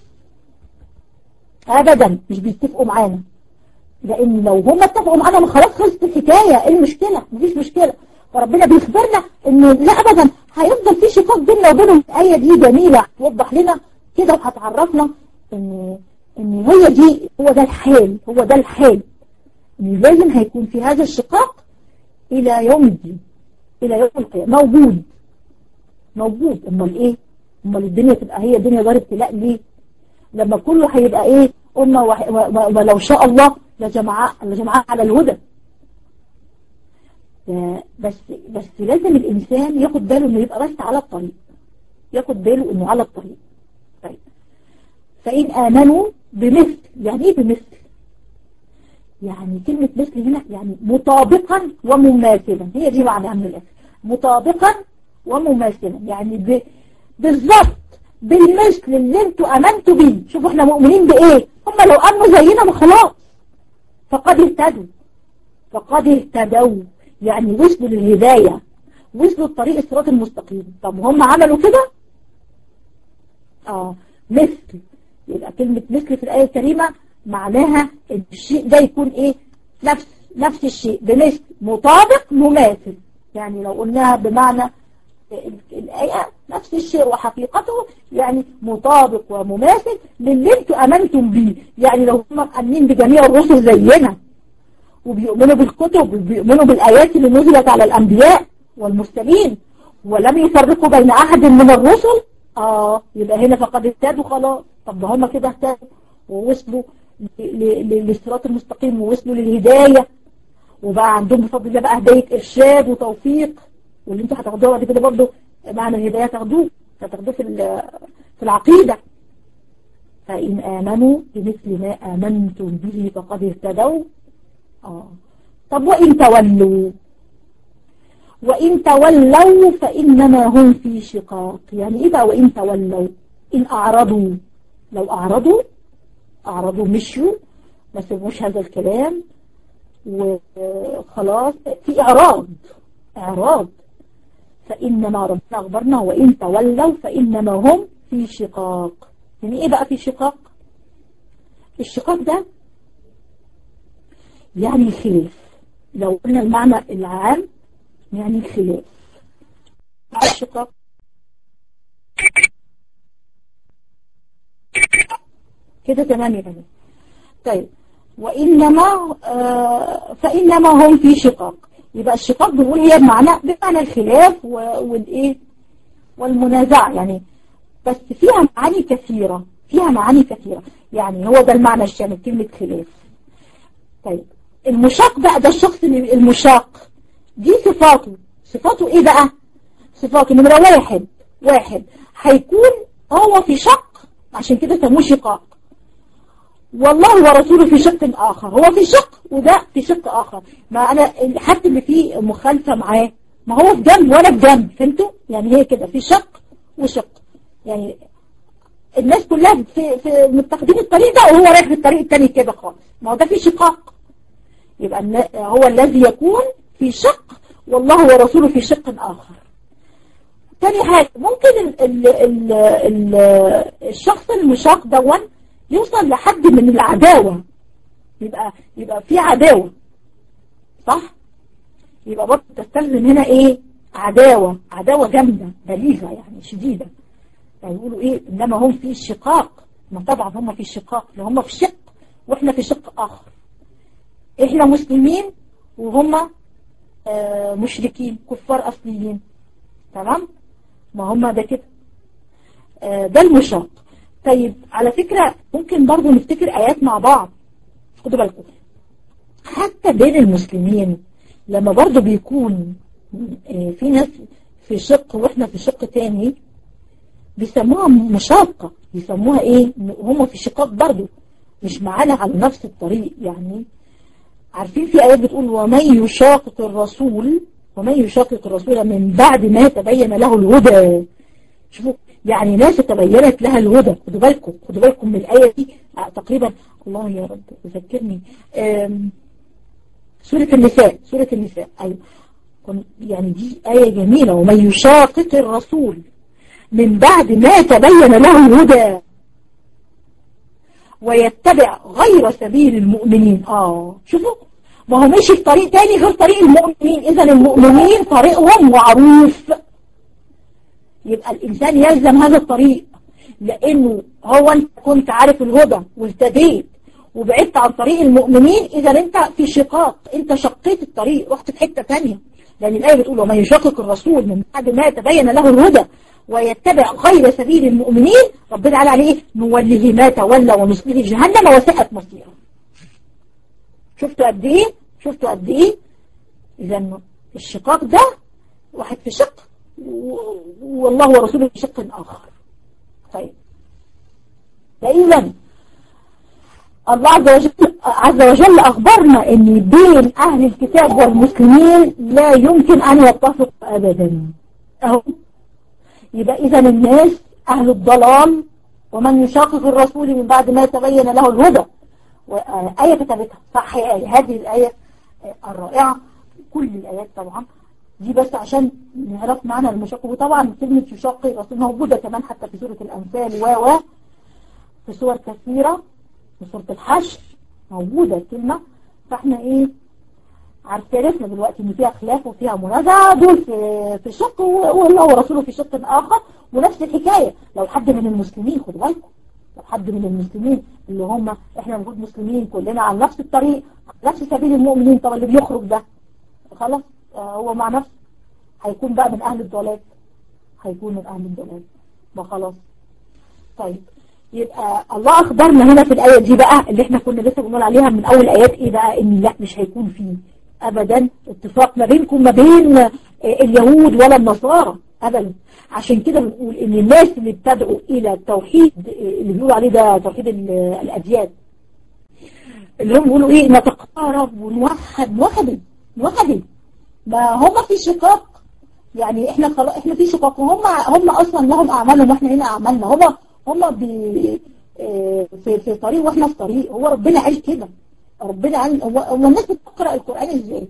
ابدا مش بيتفقوا معانا لان لو هم اتفقوا معانا ما خلاص خلصت الحكاية ايه المشكلة مفيش مشكلة فربنا بيخبرنا ان لا ابدا هيفضل في شقاق بيننا وبينهم الايه دي جميلة توضح لنا كده وهتعرفنا ان ان هي دي هو ده الحال هو ده الحال ان لازم هيكون في هذا الشقاق الى يوم الدين الى يوم القيامة موجود موجود امال ايه امال الدنيا تبقى هي دنيا دار ابتلاء ليه لما كله هيبقى ايه امه وح... ولو شاء الله لجمعاء لجمعاء على الهدى بس بس لازم الانسان ياخد باله انه يبقى بس على الطريق ياخد باله انه على الطريق طيب فان امنوا بمثل يعني ايه بمثل يعني كلمة مثل هنا يعني مطابقا ومماثلا هي دي معناها من الاخر مطابقا ومماثلا يعني ب... بالظبط بالمثل اللي انتوا امنتوا بيه شوفوا احنا مؤمنين بايه هم لو امنوا زينا ما خلاص فقد اهتدوا فقد اهتدوا يعني وصلوا للهداية وصلوا لطريق الصراط المستقيم طب هم عملوا كده اه مثل يبقى كلمة مثل في الآية الكريمة معناها ان الشيء ده يكون ايه نفس نفس الشيء بمثل مطابق مماثل يعني لو قلناها بمعنى الآية نفس الشيء وحقيقته يعني مطابق ومماثل للي انتوا أمنتم به يعني لو هم مأمنين بجميع الرسل زينا وبيؤمنوا بالكتب وبيؤمنوا بالآيات اللي نزلت على الأنبياء والمرسلين ولم يفرقوا بين أحد من الرسل آه يبقى هنا فقد اهتدوا خلاص طب ده هم كده اهتدوا ووصلوا للصراط المستقيم ووصلوا للهداية وبقى عندهم بفضل الله بقى هداية إرشاد وتوفيق واللي انتوا هتاخدوها بعد كده برضه معنى الهداية تاخدوه هتاخدوه في في العقيدة فإن آمنوا بمثل ما آمنتم به فقد اهتدوا آه. طب وإن تولوا وإن تولوا فإنما هم في شقاق يعني إيه بقى وإن تولوا إن أعرضوا لو أعرضوا أعرضوا مشوا ما سموش هذا الكلام وخلاص في إعراض إعراض فإنما ربنا أخبرنا وإن تولوا فإنما هم في شقاق يعني إيه بقى في شقاق الشقاق ده يعني خلاف لو قلنا المعنى العام يعني خلاف الشقاق كده تمام يا بنات طيب وإنما آه فإنما هم في شقاق يبقى الشقاق بنقول هي بمعنى بمعنى الخلاف والايه والمنازعة يعني بس فيها معاني كثيرة فيها معاني كثيرة يعني هو ده المعنى الشامل كلمة خلاف طيب المشاق بقى ده الشخص المشاق دي صفاته صفاته ايه بقى صفاته نمرة واحد واحد هيكون هو في شق عشان كده سموه شقاق والله ورسوله في شق آخر هو في شق وده في شق آخر ما أنا حتى اللي فيه مخالفة معاه ما هو في جنب ولا في جنب فهمتوا يعني هي كده في شق وشق يعني الناس كلها في, في متخذين الطريق ده وهو رايح في الطريق التاني كده خالص ما هو ده في شقاق يبقى هو الذي يكون في شق والله ورسوله في شق آخر تاني حاجة ممكن ال ال ال ال الشخص المشاق دون يوصل لحد من العداوة يبقى يبقى في عداوة صح يبقى برضه تستلزم هنا ايه عداوة عداوة جامدة بليغة يعني شديدة يعني يقولوا ايه انما هم في شقاق ما طبعا هم في شقاق هم في شق واحنا في شق اخر احنا مسلمين وهم آه مشركين كفار اصليين تمام ما هم ده كده آه ده المشاق طيب على فكرة ممكن برضو نفتكر آيات مع بعض خدوا بالكم حتى بين المسلمين لما برضو بيكون في ناس في شق واحنا في شق تاني بيسموها مشاقة بيسموها ايه هم في شقاق برضو مش معانا على نفس الطريق يعني عارفين في آيات بتقول ومن يشاقق الرسول ومن يشاقق الرسول من بعد ما تبين له الهدى شوفوا يعني ناس تبينت لها الهدى خدوا بالكم خدوا بالكم من الآية دي تقريبا الله يا رب ذكرني سورة النساء سورة النساء أيوة يعني دي آية جميلة ومن يشاقق الرسول من بعد ما تبين له الهدى ويتبع غير سبيل المؤمنين آه شوفوا ما هو ماشي في طريق تاني غير طريق المؤمنين إذا المؤمنين طريقهم معروف يبقى الإنسان يلزم هذا الطريق لأنه هو أنت كنت عارف الهدى واهتديت وبعدت عن طريق المؤمنين إذا أنت في شقاق أنت شقيت الطريق رحت في حتة ثانيه لأن الآية بتقول ومن يشقق الرسول من بعد ما تبين له الهدى ويتبع غير سبيل المؤمنين ربنا قال عليه نوله ما تولى ونصله جهنم وساءت مصيره شفتوا قد ايه شفتوا قد ايه اذا الشقاق ده واحد في شق والله ورسوله في شق آخر طيب فإذا الله عز وجل, عز وجل أخبرنا أن بين أهل الكتاب والمسلمين لا يمكن أن يتفق أبدا أهو يبقى إذا الناس أهل الضلال ومن يشاقق الرسول من بعد ما تبين له الهدى آية كتبتها صح آية هذه الآية الرائعة كل الآيات طبعا دي بس عشان نعرف معنى المشق وطبعا كلمة يشق الرسول موجودة كمان حتى في سورة الأنفال و و في سور كثيرة في سورة الحشر موجودة الكلمة فاحنا ايه عرفنا دلوقتي ان فيها خلاف وفيها منازعة دول في في شق والله ورسوله في شق آخر ونفس الحكاية لو حد من المسلمين خدوا بالكم لو حد من المسلمين اللي هم احنا موجود مسلمين كلنا على نفس الطريق نفس سبيل المؤمنين طب اللي بيخرج ده خلاص آه هو مع نفسه هيكون بقى من أهل الضلال هيكون من أهل الضلال ما خلاص طيب يبقى الله أخبرنا هنا في الآية دي بقى اللي احنا كنا لسه بنقول عليها من أول آيات ايه بقى ان لا مش هيكون فيه أبدا اتفاق ما بينكم ما بين اليهود ولا النصارى أبدا عشان كده بنقول ان الناس اللي ابتدعوا إلى التوحيد اللي بيقولوا عليه ده توحيد الأديان اللي هم بيقولوا ايه نتقارب ونوحد نوحد نوحد ما هم في شقاق يعني احنا خلاص احنا في شقاق وهم هم اصلا لهم اعمالهم واحنا هنا اعمالنا هم هم بي في في طريق واحنا في طريق هو ربنا عايز كده ربنا عايز هو, هو الناس بتقرا القران ازاي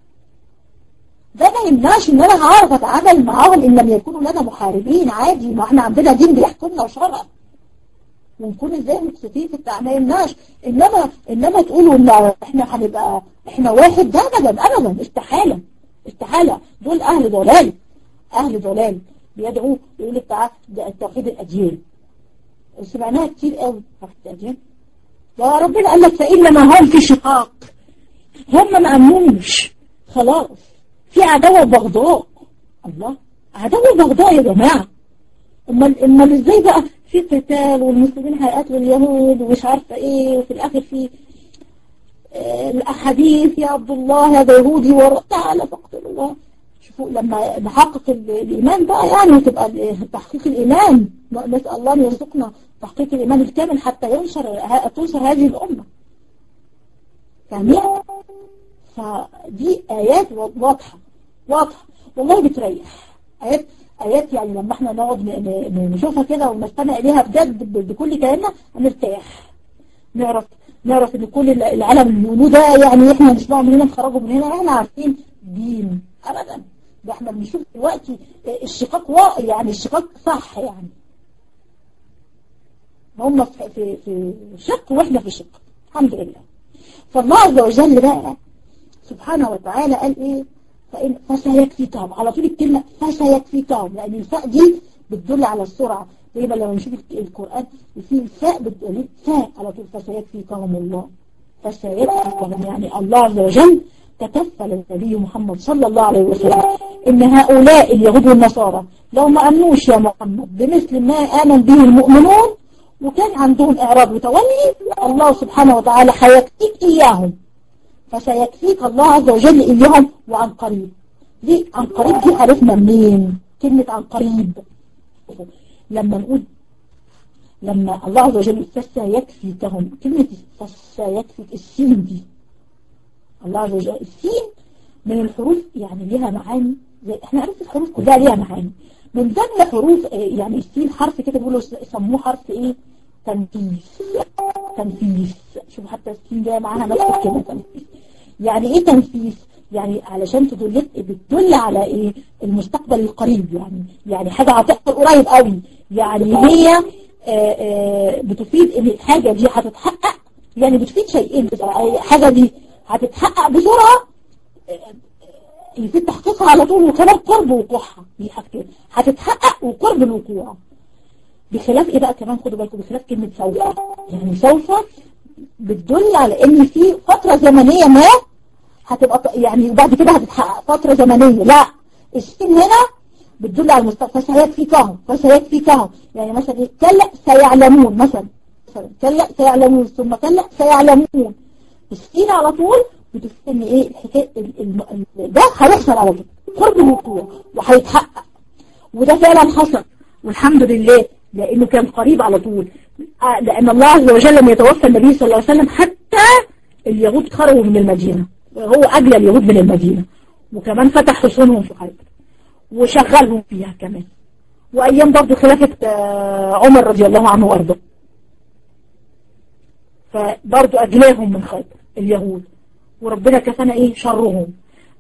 ده ما يمنعش ان انا هعرف اتعامل معاهم ان لم يكونوا لنا محاربين عادي ما احنا عندنا دين بيحكمنا وشرع ونكون ازاي مكسفين في التعامل ما يمنعش انما انما تقولوا ان احنا هنبقى احنا واحد ده ابدا ابدا استحاله استحاله دول اهل ضلال اهل ضلال بيدعوا يقول لك تعالى ده التوحيد الاديان سمعناها كتير قوي توحيد الاديان يا ربنا قال لك فإنما هم في شقاق هم ما امنوش خلاص في عداوه وبغضاء الله عداوه وبغضاء يا جماعه امال امال ازاي بقى في قتال والمسلمين هيقاتلوا اليهود ومش عارفه ايه وفي الاخر في آه الاحاديث يا عبد الله هذا يهودي ورا تعالى فاقتل الله شوفوا لما نحقق الايمان بقى يعني وتبقى تحقيق الايمان نسال الله ان يرزقنا تحقيق الايمان الكامل حتى ينشر تنشر هذه الامه فاهمين فدي ايات واضحه واضحه والله بتريح ايات آيات يعني لما احنا نقعد نشوفها كده ونستمع إليها بجد بكل كلامنا هنرتاح نعرف نعرف ان كل العالم اللي بيقولوه ده يعني احنا نسمعه من هنا نخرجه من هنا احنا عارفين دين ابدا ده احنا بنشوف دلوقتي الشقاق وا يعني الشقاق صح يعني هم في في شق واحنا في شق الحمد لله فالله عز وجل بقى سبحانه وتعالى قال ايه فإن فسيكفيكهم على طول الكلمة فسيكفيكهم لأن الفاء دي بتدل على السرعة دايما لما نشوف القرآن في الفاء بتقول فاء على طول فسيكفيكهم الله فسيكفيكهم يعني الله عز وجل تكفل النبي محمد صلى الله عليه وسلم إن هؤلاء اليهود والنصارى لو ما أمنوش يا محمد بمثل ما آمن به المؤمنون وكان عندهم إعراض وتولي الله سبحانه وتعالى هيكفيك إياهم فسيكفيك الله عز وجل إياهم وعن قريب دي عن قريب دي عرفنا منين كلمة عن قريب لما نقول لما الله عز وجل فسيكفيكهم كلمة فسيكفيك السين دي الله عز وجل السين من الحروف يعني ليها معاني زي احنا عرفت الحروف كلها ليها معاني من ضمن حروف يعني السين حرف كده بيقولوا يسموه حرف ايه تنفيذ تنفيذ شوف حتى السين جايه معاها نفس الكلمه تنفيذ يعني ايه تنفيذ يعني علشان تدل بتدل على ايه المستقبل القريب يعني يعني حاجه هتحصل قريب قوي يعني هي آآ آآ بتفيد ان الحاجه دي هتتحقق يعني بتفيد شيئين حاجه دي هتتحقق بسرعه يفيد تحقيقها على طول وكمان قرب وقوعها دي حاجتين هتتحقق وقرب الوقوع بخلاف ايه بقى كمان خدوا بالكم بخلاف كلمة سوف يعني سوف بتدل على ان في فترة زمنية ما هتبقى يعني وبعد كده هتتحقق فترة زمنية لا السين هنا بتدل على المستقبل فسيكفيكهم فسيكفيكهم يعني مثلا ايه كلا سيعلمون مثلا كلا سيعلمون ثم كلا سيعلمون السين على طول بتفيد ان ايه الحكايه ده هيحصل على طول قرب الوقوع وهيتحقق وده فعلا حصل والحمد لله لأنه كان قريب على طول لأن الله عز وجل لم يتوفى النبي صلى الله عليه وسلم حتى اليهود خرجوا من المدينة هو أجل اليهود من المدينة وكمان فتح حصونهم في خيبر وشغلهم فيها كمان وأيام برضو خلافة عمر رضي الله عنه وأرضاه فبرضو أجلاهم من خيبر اليهود وربنا كفانا إيه شرهم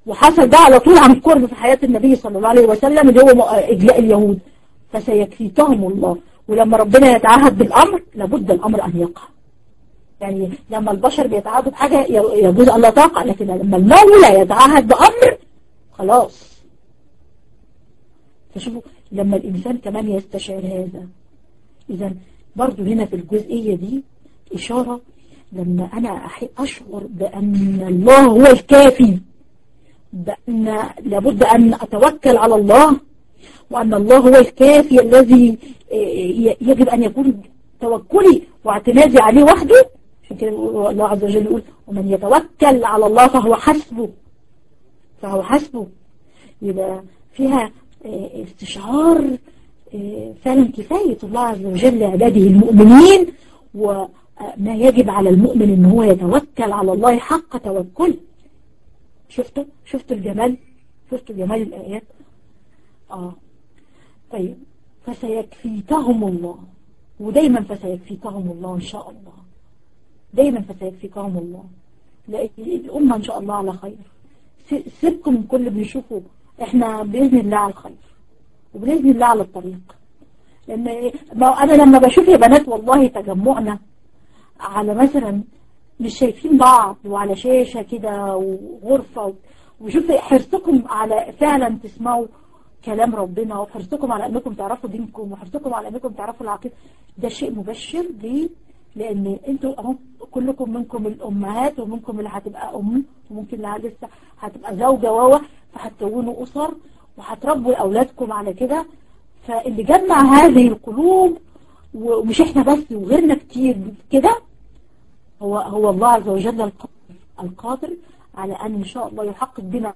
وحصل ده على طول عن قرب في حياة النبي صلى الله عليه وسلم اللي هو إجلاء اليهود فسيكفيكهم الله ولما ربنا يتعهد بالأمر لابد الأمر أن يقع يعني لما البشر بيتعهدوا بحاجة يجوز أن لا تقع لكن لما المولى يتعهد بأمر خلاص فشوفوا لما الإنسان كمان يستشعر هذا إذا برضو هنا في الجزئية دي إشارة لما أنا أشعر بأن الله هو الكافي بأن لابد أن أتوكل على الله وأن الله هو الكافي الذي يجب أن يكون توكلي واعتمادي عليه وحده عشان كده الله عز وجل يقول ومن يتوكل على الله فهو حسبه فهو حسبه يبقى فيها استشعار فعلا كفاية الله عز وجل لعباده المؤمنين وما يجب على المؤمن ان هو يتوكل على الله حق توكله شفتوا شفتوا الجمال شفتوا جمال الآيات آه طيب فسيكفيكهم الله ودايما فسيكفيكهم الله إن شاء الله دايما فسيكفيكهم الله لا الأمة إن شاء الله على خير سيبكم من كل اللي بنشوفه احنا بإذن الله على الخير وبإذن الله على الطريق لأن ما أنا لما بشوف يا بنات والله تجمعنا على مثلا مش شايفين بعض وعلى شاشة كده وغرفة وشوف حرصكم على فعلا تسمعوا كلام ربنا وحرصكم على انكم تعرفوا دينكم وحرصكم على انكم تعرفوا العقيدة ده شيء مبشر ليه؟ لان انتوا اهو كلكم منكم الامهات ومنكم اللي هتبقى ام وممكن اللي لسه هتبقى زوجة واوا فهتكونوا اسر وهتربوا اولادكم على كده فاللي جمع هذه القلوب ومش احنا بس وغيرنا كتير كده هو هو الله عز وجل القادر القادر على أن إن شاء الله يحقق بنا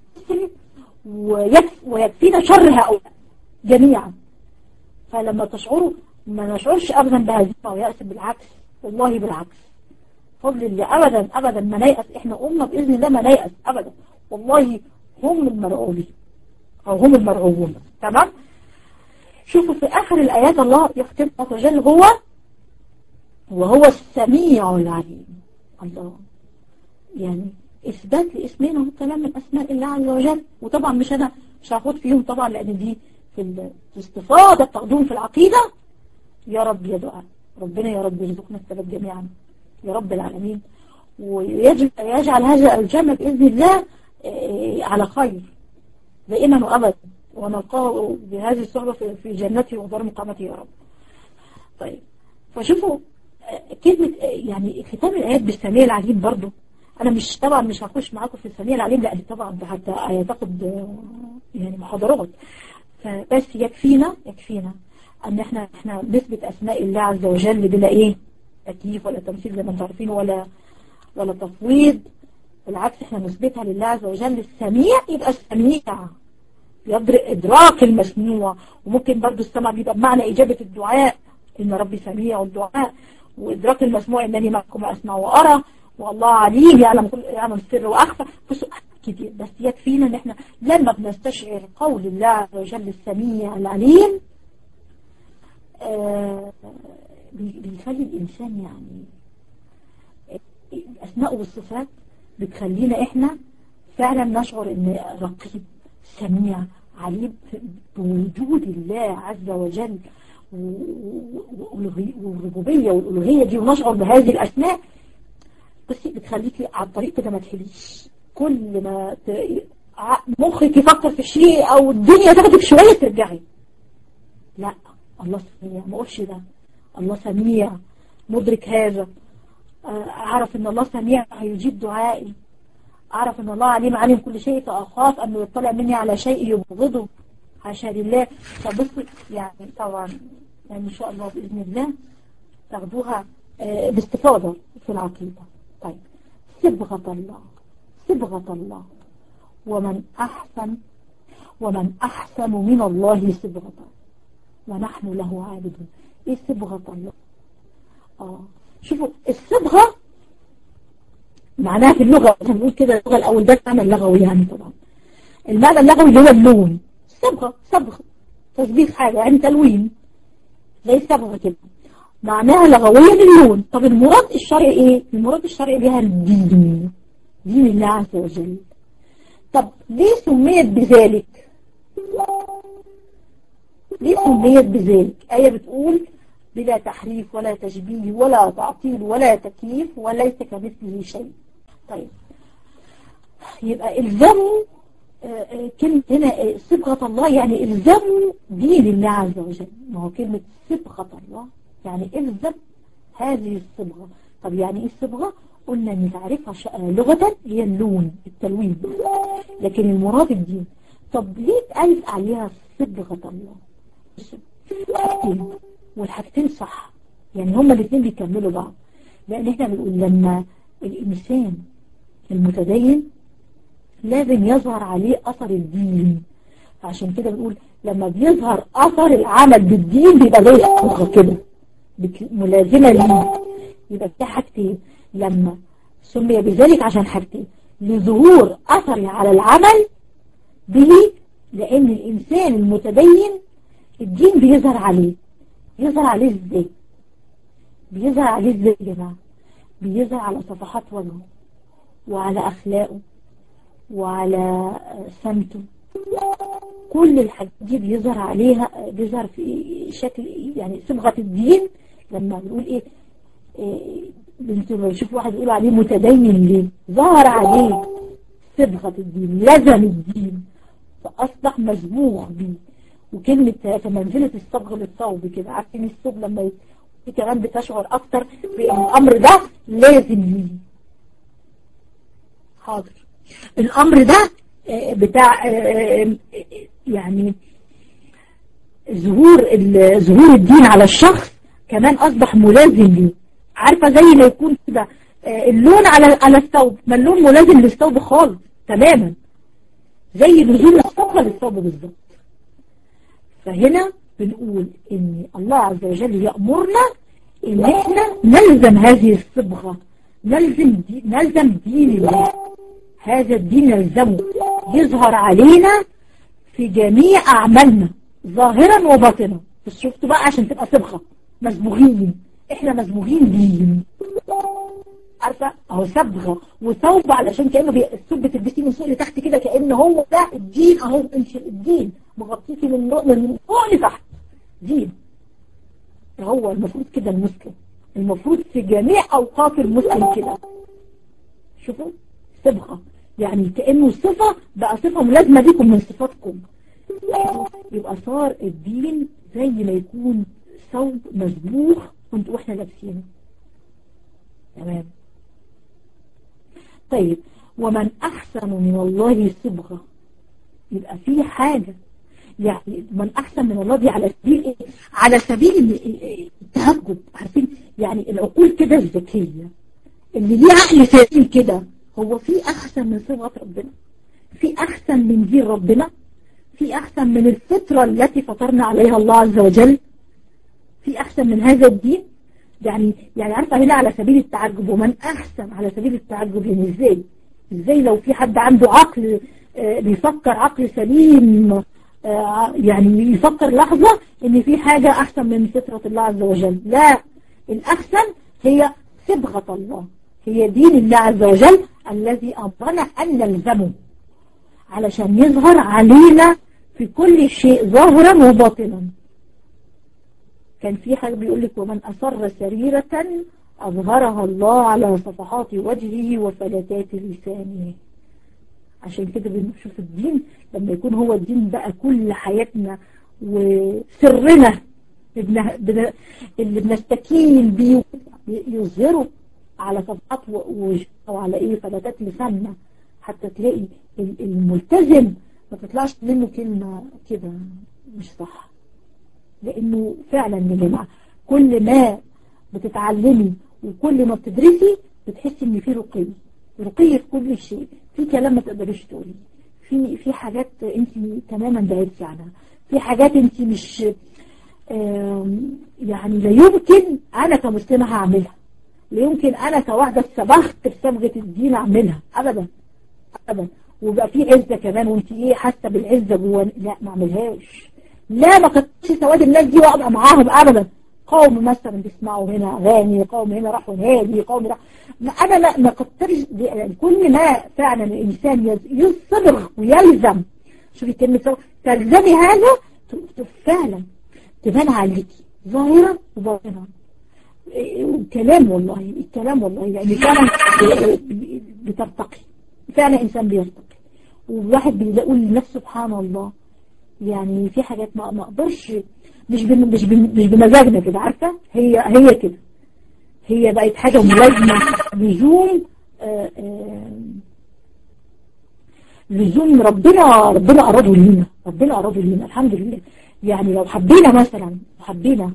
ويكفينا شر هؤلاء جميعا فلما تشعروا ما نشعرش أبدا بهذه ويأس بالعكس والله بالعكس فضل الله أبدا أبدا ما نيأس إحنا أمنا بإذن الله ما نيأس أبدا والله هم المرعوبين أو هم المرعوبون تمام شوفوا في آخر الآيات الله يختم عز وجل هو وهو السميع العليم الله يعني إثبات لاسمين هم كلام من أسماء الله عز وجل وطبعا مش أنا مش هاخد فيهم طبعا لأن دي في الاستفاضة التقدم في العقيدة يا رب يا دعاء ربنا يا رب يرزقنا الثبات جميعا يا رب العالمين ويجعل هذا الجمع بإذن الله على خير دائما وأبدا ونلقاه بهذه الصحبة في جنته ودار مقامته يا رب طيب فشوفوا كلمة يعني ختام الآيات بالسميع العليم برضو أنا مش طبعا مش هخش معاكم في السميع العليم لأن طبعا حتى هتاخد يعني محاضرات فبس يكفينا يكفينا أن احنا احنا نثبت أسماء الله عز وجل بلا إيه تكييف ولا تمثيل زي ما انتم عارفين ولا ولا تفويض بالعكس احنا نثبتها لله عز وجل السميع يبقى السميع إدراك المسموع وممكن برضو السمع بيبقى بمعنى إجابة الدعاء إن ربي سميع الدعاء وإدراك المسموع إنني معكم أسمع وأرى والله عليم يعلم كل يعلم السر وأخفى بس كتير بس يكفينا إن إحنا لما بنستشعر قول الله عز وجل السميع العليم آه بيخلي الإنسان يعني الأسماء والصفات بتخلينا إحنا فعلا نشعر إن رقيب سميع عليم بوجود الله عز وجل والربوبية والألوهية دي ونشعر بهذه الأسماء بس بتخليكي على الطريق كده ما تحليش كل ما مخك يفكر في شيء أو الدنيا تاخدك شوية ترجعي لا الله سميع ما اقولش ده الله سميع مدرك هذا أعرف أن الله سميع هيجيب دعائي أعرف أن الله عليم عليم كل شيء فأخاف أنه يطلع مني على شيء يبغضه حاشا لله فبص يعني طبعا يعني إن شاء الله بإذن الله تاخدوها باستفاضة في العقيدة طيب صبغة الله صبغة الله ومن أحسن ومن أحسن من الله صبغة ونحن له عابدون إيه صبغة الله آه شوفوا الصبغة معناها في اللغة هنقول كده اللغة الأول ده المعنى اللغوي يعني طبعا المعنى اللغوي اللي هو اللون صبغة صبغة تسبيغ حاجة يعني تلوين زي الصبغة كده معناها لغويا اللون طب المراد الشرعي ايه المراد الشرعي بها الدين دين الله عز وجل طب ليه سميت بذلك ليه سميت بذلك آية بتقول بلا تحريف ولا تشبيه ولا تعطيل ولا تكييف وليس كمثله شيء طيب يبقى الزموا كلمة هنا صبغة الله يعني الزموا دين الله عز وجل ما هو كلمة صبغة الله يعني الزم هذه الصبغة طب يعني ايه الصبغة قلنا ان تعرفها لغة هي اللون التلوين لكن المراد الدين طب ليه اتقالت عليها صبغة الله حاجتين والحاجتين صح يعني هما الاثنين بيكملوا بعض لان احنا بنقول لما الانسان المتدين لازم يظهر عليه اثر الدين فعشان كده بنقول لما بيظهر اثر العمل بالدين بيبقى زي صبغه كده ملازمه ليه يبقى في حاجتين لما سمي بذلك عشان حاجتين لظهور اثر على العمل به لان الانسان المتدين الدين بيظهر عليه بيظهر عليه ازاي بيظهر عليه ازاي يا جماعه بيظهر على صفحات وجهه وعلى اخلاقه وعلى سمته كل الحاجات دي بيظهر عليها بيظهر في شكل يعني صبغه الدين لما بنقول ايه, إيه انتوا بشوف واحد يقول عليه متدين ليه ظهر عليه صبغه الدين لزم الدين فاصبح مشبوه بيه وكلمة كمنزلة الصبغ للصوب كده عارفين الصوب لما في كمان بتشعر اكتر بالامر ده لازم ليه حاضر الامر ده بتاع يعني ظهور ظهور الدين على الشخص كمان اصبح ملازم ليه عارفة زي ما يكون كده اللون على على الثوب ما اللون ملازم للثوب خالص تماما زي نزول الصبغة للثوب بالظبط فهنا بنقول ان الله عز وجل يأمرنا ان احنا نلزم هذه الصبغة نلزم دي نلزم دين الله هذا الدين نلزمه يظهر علينا في جميع أعمالنا ظاهرا وباطنا بس شفتوا بقى عشان تبقى صبغة مصبوغين احنا مصبوغين دين عارفة اهو صبغة وثوب علشان كأنه الثوب بتلبسيه من فوق لتحت كده كأن هو ده الدين اهو انت الدين مغطيكي من من فوق لتحت دين هو المفروض كده المسلم المفروض في جميع اوقات المسلم كده شوفوا صبغة يعني كأنه صفة بقى صفة ملازمة ليكم من صفاتكم يبقى صار الدين زي ما يكون ثوب مشبوخ وانتوا واحنا لابسينه تمام طيب ومن أحسن من الله صبغة يبقى في حاجة يعني من أحسن من الله دي على سبيل إيه؟ على سبيل التهجد عارفين يعني العقول كده الذكية اللي ليه عقل سليم كده هو في أحسن من صبغة ربنا في أحسن من دين ربنا في أحسن من الفطرة التي فطرنا عليها الله عز وجل في أحسن من هذا الدين يعني يعني عارفة هنا على سبيل التعجب ومن أحسن على سبيل التعجب يعني إزاي إزاي لو في حد عنده عقل آه بيفكر عقل سليم آه يعني يفكر لحظة إن في حاجة أحسن من فطرة الله عز وجل لا الأحسن هي صبغة الله هي دين الله عز وجل الذي أمرنا أن نلزمه علشان يظهر علينا في كل شيء ظاهرا وباطنا كان في حاجة بيقول لك ومن أصر سريرة أظهرها الله على صفحات وجهه وفلتات لسانه عشان كده بنشوف الدين لما يكون هو الدين بقى كل حياتنا وسرنا اللي بنستكين بيه يظهره على صفحات وجه أو على إيه فلتات لساننا حتى تلاقي الملتزم ما تطلعش منه كلمة كده مش صح لانه فعلا يا جماعه كل ما بتتعلمي وكل ما بتدرسي بتحسي ان في رقي رقي في كل شيء في كلام ما تقدريش تقولي في في حاجات انت تماما بعدتي عنها في حاجات انت مش يعني لا يمكن انا كمسلمه هعملها لا يمكن انا كواحده اتسبخت بصبغه الدين اعملها ابدا ابدا وبقى في عزه كمان وانت ايه حاسه بالعزه جوه لا ما اعملهاش لا ما كنتش سواد الناس دي وابقى معاهم ابدا قوم مثلا بيسمعوا هنا اغاني قوم هنا راحوا نادي قوم راح انا لا ما كترش يعني كل ما فعلا الانسان يصبر ويلزم شوفي كلمه تلزمي هذا فعلا تبان عليكي ظاهرا وباطنا كلام والله الكلام والله يعني فعلا بترتقي فعلا انسان بيرتقي والواحد بيقول لنفسه سبحان الله يعني في حاجات ما ما اقدرش مش بم مش بم مش بمزاجنا كده عارفه هي هي كده هي بقت حاجه ملازمه لزوم آآ آآ لزوم ربنا ربنا اراده لينا ربنا اراده لينا الحمد لله يعني لو حبينا مثلا حبينا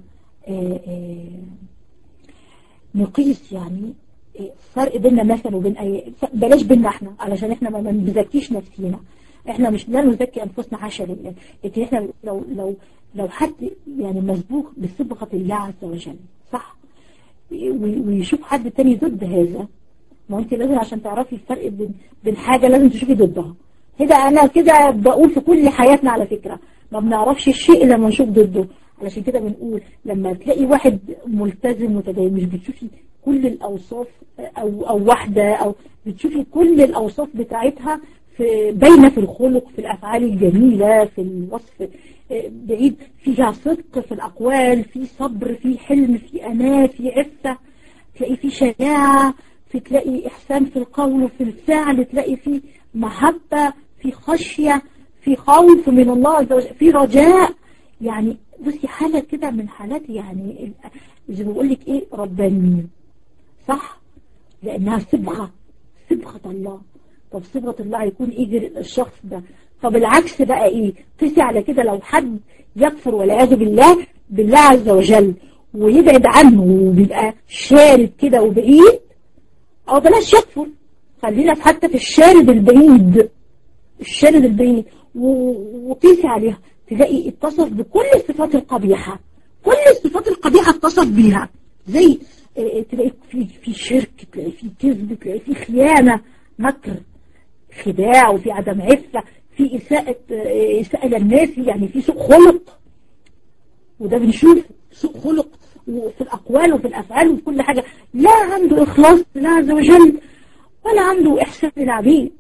نقيس يعني فرق بيننا مثلا وبين اي بلاش بيننا احنا علشان احنا ما بنزكيش نفسينا احنا مش لا نزكي انفسنا حاشا لله لكن احنا لو لو لو حد يعني مسبوق بصبغه الله عز وجل صح ويشوف حد تاني ضد هذا ما انت لازم عشان تعرفي الفرق بين بين حاجه لازم تشوفي ضدها كده انا كده بقول في كل حياتنا على فكره ما بنعرفش الشيء لما نشوف ضده علشان كده بنقول لما تلاقي واحد ملتزم متدين مش بتشوفي كل الأوصاف أو, أو واحدة أو بتشوفي كل الأوصاف بتاعتها في باينة في الخلق في الأفعال الجميلة في الوصف بعيد فيها صدق في الأقوال في صبر في حلم في أناة في عفة تلاقي في شجاعة في تلاقي إحسان في القول وفي الفعل تلاقي في محبة في خشية في خوف من الله عز وجل في رجاء يعني بصي حالة كده من حالات يعني زي ما بقول لك ايه ربانيين صح لانها صبغة صبغة الله طب صبغة الله هيكون ايه الشخص ده طب العكس بقى ايه قسي على كده لو حد يكفر والعياذ بالله بالله عز وجل ويبعد عنه وبيبقى شارد كده وبعيد او بلاش يكفر خلينا حتى في الشارد البعيد الشارد البعيد وقيسي عليها تلاقي اتصف بكل الصفات القبيحة كل الصفات القبيحة اتصف بيها زي تلاقي في في شرك تلاقي في كذب تلاقي في خيانة مكر خداع وفي عدم عفة في إساءة إساءة للناس يعني في سوء خلق وده بنشوف سوء خلق وفي الأقوال وفي الأفعال وفي كل حاجة لا عنده إخلاص لله عز وجل ولا عنده إحسان للعبيد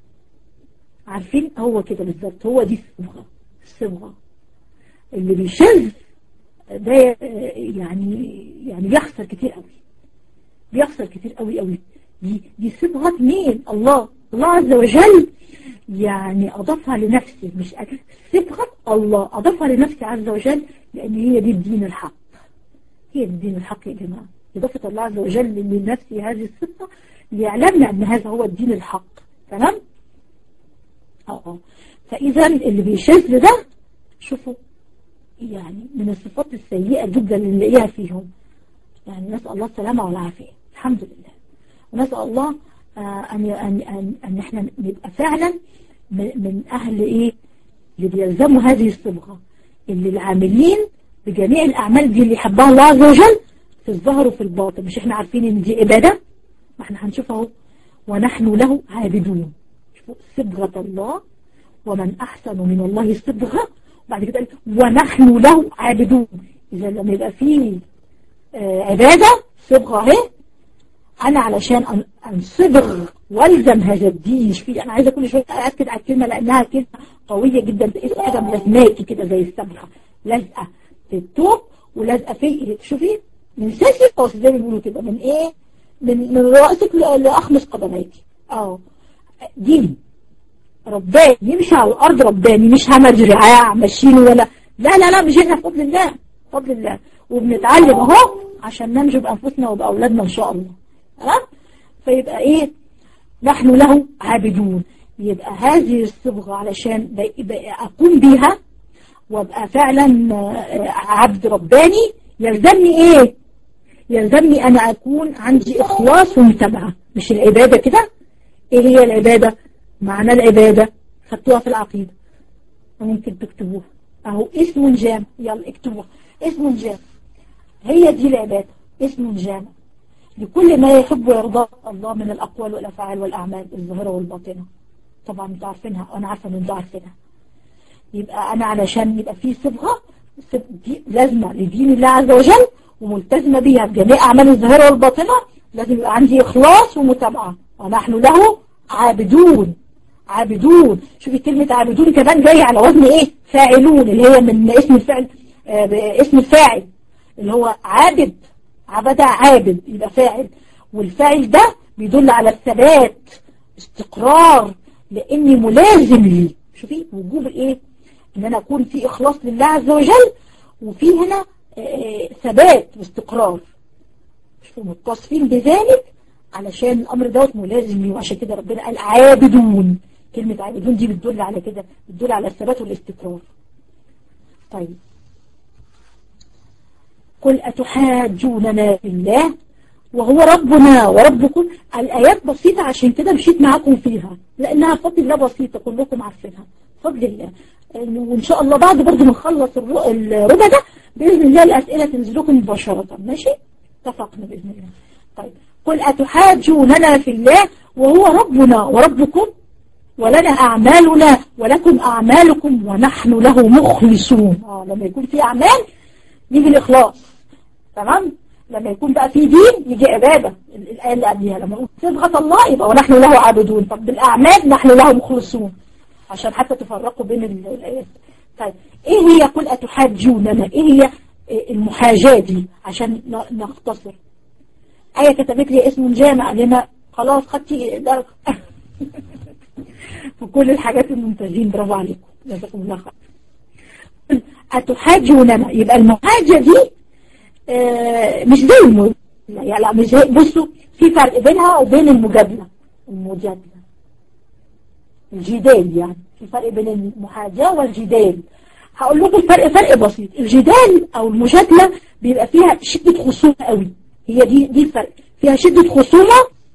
عارفين هو كده بالظبط هو دي الصبغة الصبغة اللي بيشذ ده يعني يعني بيخسر كتير قوي بيخسر كتير قوي قوي دي دي صبغة مين الله الله عز وجل يعني أضافها لنفسه مش صبغة الله أضافها لنفسه عز وجل لأن هي دي الدين الحق هي دي الدين الحق يا جماعة إضافة الله عز وجل لنفسه هذه الصفة ليعلمنا أن هذا هو الدين الحق تمام؟ اه فإذا اللي بيشذ ده شوفوا يعني من الصفات السيئة جدا اللي نلاقيها فيهم يعني نسأل الله السلامة والعافية الحمد لله ونسأل الله آه أن, أن, أن, أن احنا نبقى فعلا من أهل إيه اللي بيلزموا هذه الصبغة اللي العاملين بجميع الأعمال دي اللي يحبها الله عز وجل في الظهر وفي الباطن مش احنا عارفين ان دي عبادة ما احنا هنشوف اهو ونحن له عابدون صبغة الله ومن أحسن من الله صبغة بعد كده قال ونحن له عابدون إذا لما يبقى فيه آه عبادة صبغة اهي أنا علشان أنصبغ والزم هذا الدين مش في أنا عايزة كل شوية أأكد على الكلمة لأنها كلمة قوية جدا تقيس حاجة ملازماكي كده زي الصبغة لازقة في التوب ولازقة في شوفي من سلسل أو زي ما بيقولوا كده من إيه من من رأسك لأخمص قدميك اه دين رباني يمشي على الأرض رباني مش همج رعاع ماشيين ولا لا لا لا مش احنا بفضل الله بفضل الله وبنتعلم اهو عشان ننجو بأنفسنا وبأولادنا إن شاء الله تمام فيبقى ايه نحن له عابدون يبقى هذه الصبغة علشان أقوم بيها وابقى فعلا عبد رباني يلزمني ايه يلزمني أنا أكون عندي إخلاص ومتابعة مش العبادة كده ايه هي العبادة معنى العبادة خدتوها في العقيدة ممكن تكتبوها اهو اسم جامع يلا اكتبوها اسم جامع هي دي العبادة اسم جامع لكل ما يحب ويرضى الله من الأقوال والأفعال والأعمال الظاهرة والباطنة طبعا انتوا عارفينها وانا عارفه ان انتوا عارفينها يبقى انا علشان يبقى في صبغه دي لازمه لدين الله عز وجل وملتزمة بيها بجميع أعمال الظاهرة والباطنة لازم يبقى عندي إخلاص ومتابعة ونحن له عابدون عابدون شوفي كلمة عابدون كمان جاية على وزن إيه فاعلون اللي هي من اسم الفعل آه اسم الفاعل اللي هو عابد عبد عابد يبقى فاعل والفاعل ده بيدل على الثبات استقرار لاني ملازم لي شوفي وجوب ايه ان انا اكون في اخلاص لله عز وجل وفي هنا ثبات واستقرار شوفوا متصفين بذلك علشان الامر دوت ملازم لي وعشان كده ربنا قال عابدون كلمة عابدون دي بتدل على كده بتدل على الثبات والاستقرار طيب قل أتحاجوننا في الله وهو ربنا وربكم الآيات بسيطة عشان كده مشيت معاكم فيها لأنها فضل الله بسيطة كلكم عارفينها فضل الله وإن شاء الله بعد برضه ما نخلص الربع ده بإذن الله الأسئلة تنزل لكم مباشرة ماشي اتفقنا بإذن الله طيب قل أتحاجوننا في الله وهو ربنا وربكم ولنا أعمالنا ولكم أعمالكم ونحن له مخلصون آه لما يكون في أعمال يجي الإخلاص تمام لما يكون بقى في دين يجي عبادة الآية اللي قبلها لما نقول صبغة الله يبقى ونحن له عابدون طب بالأعمال نحن له مخلصون عشان حتى تفرقوا بين الآيات طيب إيه هي قل أتحاجوننا إيه هي المحاجاة دي عشان نختصر آية كتبت لي اسم جامع لما خلاص خدتي درجة في كل الحاجات الممتازين برافو عليكم جزاكم الله خير أتحاجوننا يبقى المحاجة دي آه مش زي المجادلة يعني لا مش زي بصوا في فرق بينها وبين المجادلة المجادلة الجدال يعني في فرق بين المحاجاة والجدال هقول لكم الفرق فرق بسيط الجدال او المجادلة بيبقى فيها شدة خصومة قوي هي دي دي الفرق فيها شدة خصومة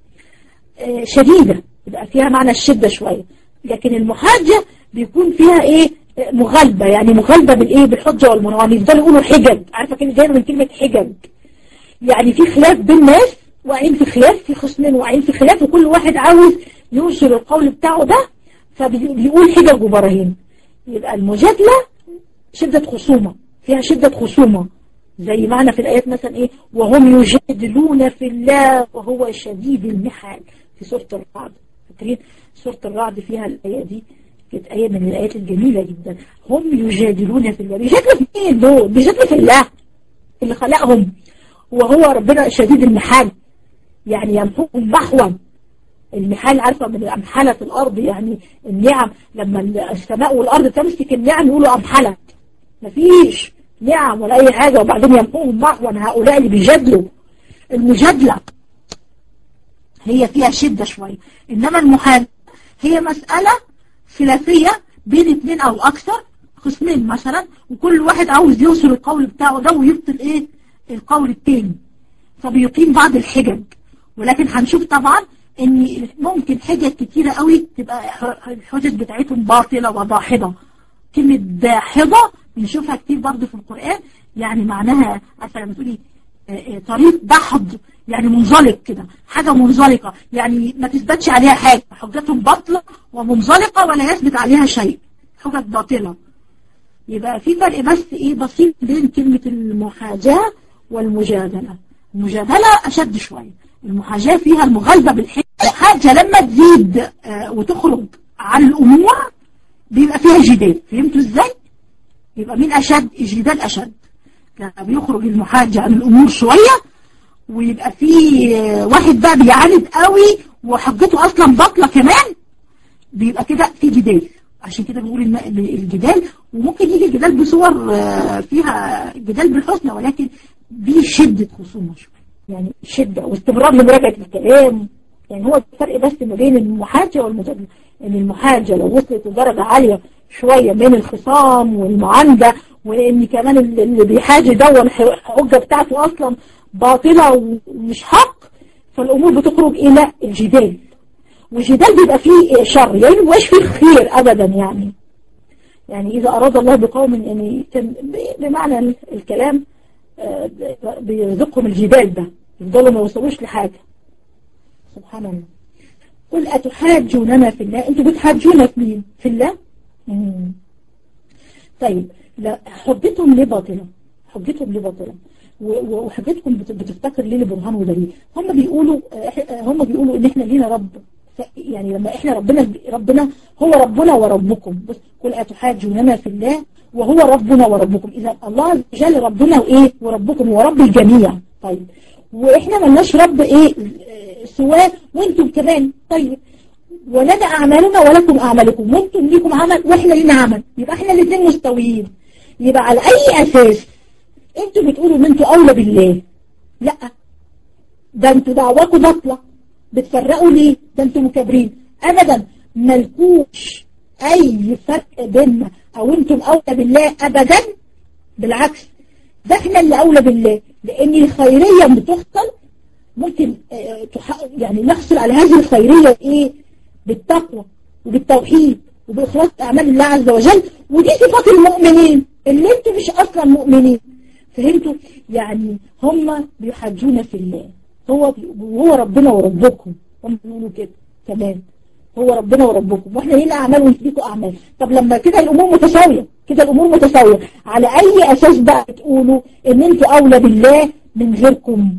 آه شديدة يبقى فيها معنى الشدة شوية لكن المحاجة بيكون فيها ايه مغالبة يعني مغالبة بالايه بالحجة والمنوان يفضلوا يقولوا حجج عارفة كده جاية من كلمة حجج يعني في خلاف بين ناس واقعين في خلاف في خصمين واقعين في خلاف وكل واحد عاوز ينشر القول بتاعه ده فبيقول حجج وبراهين يبقى المجادلة شدة خصومة فيها شدة خصومة زي معنى في الآيات مثلا ايه وهم يجادلون في الله وهو شديد المحال في سورة الرعد فاكرين سورة الرعد فيها الآية دي كانت آية من الآيات الجميلة جدا هم يجادلون في الله بيجادلوا في مين دول بيجادلوا في الله اللي خلقهم وهو ربنا شديد المحال يعني يمحوهم محوا المحال عارفة من أمحلة الأرض يعني النعم لما السماء والأرض تمسك النعم يقولوا أمحلت مفيش نعم ولا أي حاجة وبعدين يمحوهم محوا هؤلاء اللي بيجادلوا المجادلة هي فيها شدة شوية إنما المحال هي مسألة خلافية بين اثنين أو أكثر خصمين مثلا وكل واحد عاوز يوصل القول بتاعه ده ويبطل إيه القول التاني فبيقيم بعض الحجج ولكن هنشوف طبعا ان ممكن حجج كتيرة قوي تبقى الحجج بتاعتهم باطلة وضاحضة كلمة داحضة بنشوفها كتير برضه في القرآن يعني معناها عارفة لما تقولي طريق دحض يعني منزلق كده حاجة منزلقة يعني ما تثبتش عليها حاجة حجتهم باطلة ومنزلقة ولا يثبت عليها شيء حجج باطلة يبقى في فرق بس ايه بسيط بين كلمة المحاجاة والمجادلة المجادلة أشد شوية المحاجاة فيها المغالبة بالحج المحاجة لما تزيد آه وتخرج عن الأمور بيبقى فيها جدال فهمتوا ازاي؟ يبقى مين أشد؟ الجدال أشد لما بيخرج المحاجة عن الأمور شوية ويبقى في واحد بقى بيعاند قوي وحجته أصلا باطلة كمان بيبقى كده في جدال عشان كده بنقول الجدال وممكن يجي الجدال بصور فيها جدال بالحسنى ولكن دي شدة خصومة شوية يعني شدة واستمرار لمراجعة الكلام يعني هو الفرق بس ما بين المحاجة والمجادلة ان المحاجة لو وصلت لدرجة عالية شوية من الخصام والمعاندة وان كمان اللي بيحاجي ده الحجة بتاعته اصلا باطلة ومش حق فالامور بتخرج الى الجدال والجدال بيبقى فيه شر يعني مبقاش فيه خير ابدا يعني يعني اذا اراد الله بقوم يعني بمعنى الكلام بيرزقهم الجدال ده يفضلوا ما يوصلوش لحاجة سبحان الله قل أتحاجوننا في الله انتوا بتحاجونا في مين في الله مم. طيب لا حجتهم ليه باطلة حجتهم ليه باطلة وحضرتكم بتفتكر ليه برهان ودليل هم بيقولوا هم بيقولوا ان احنا لينا رب يعني لما احنا ربنا ربنا هو ربنا وربكم بص كل اتحاجوننا في الله وهو ربنا وربكم اذا الله عز وجل ربنا وايه وربكم ورب الجميع طيب واحنا ملناش رب ايه سواه وانتم كمان طيب ولنا اعمالنا ولكم اعمالكم وانتم ليكم عمل واحنا لينا عمل يبقى احنا الاثنين مستويين يبقى على اي اساس انتوا بتقولوا ان انتوا اولى بالله لا ده انتوا دعواكم بطلة بتفرقوا ليه ده انتوا مكابرين ابدا ملكوش اي فرق بيننا او انتم اولى بالله ابدا بالعكس ده احنا اللي اولى بالله لان الخيرية بتحصل ممكن اه يعني نحصل على هذه الخيرية ايه بالتقوى وبالتوحيد وبإخلاص أعمال الله عز وجل ودي صفات المؤمنين اللي انتوا مش أصلا مؤمنين فهمتوا يعني هم بيحجون في الله هو هو ربنا وربكم هم بيقولوا كده كمان هو ربنا وربكم واحنا لينا اعمال وانتوا ليكوا اعمال طب لما كده الامور متساويه كده الامور متساويه على اي اساس بقى بتقولوا ان انتوا اولى بالله من غيركم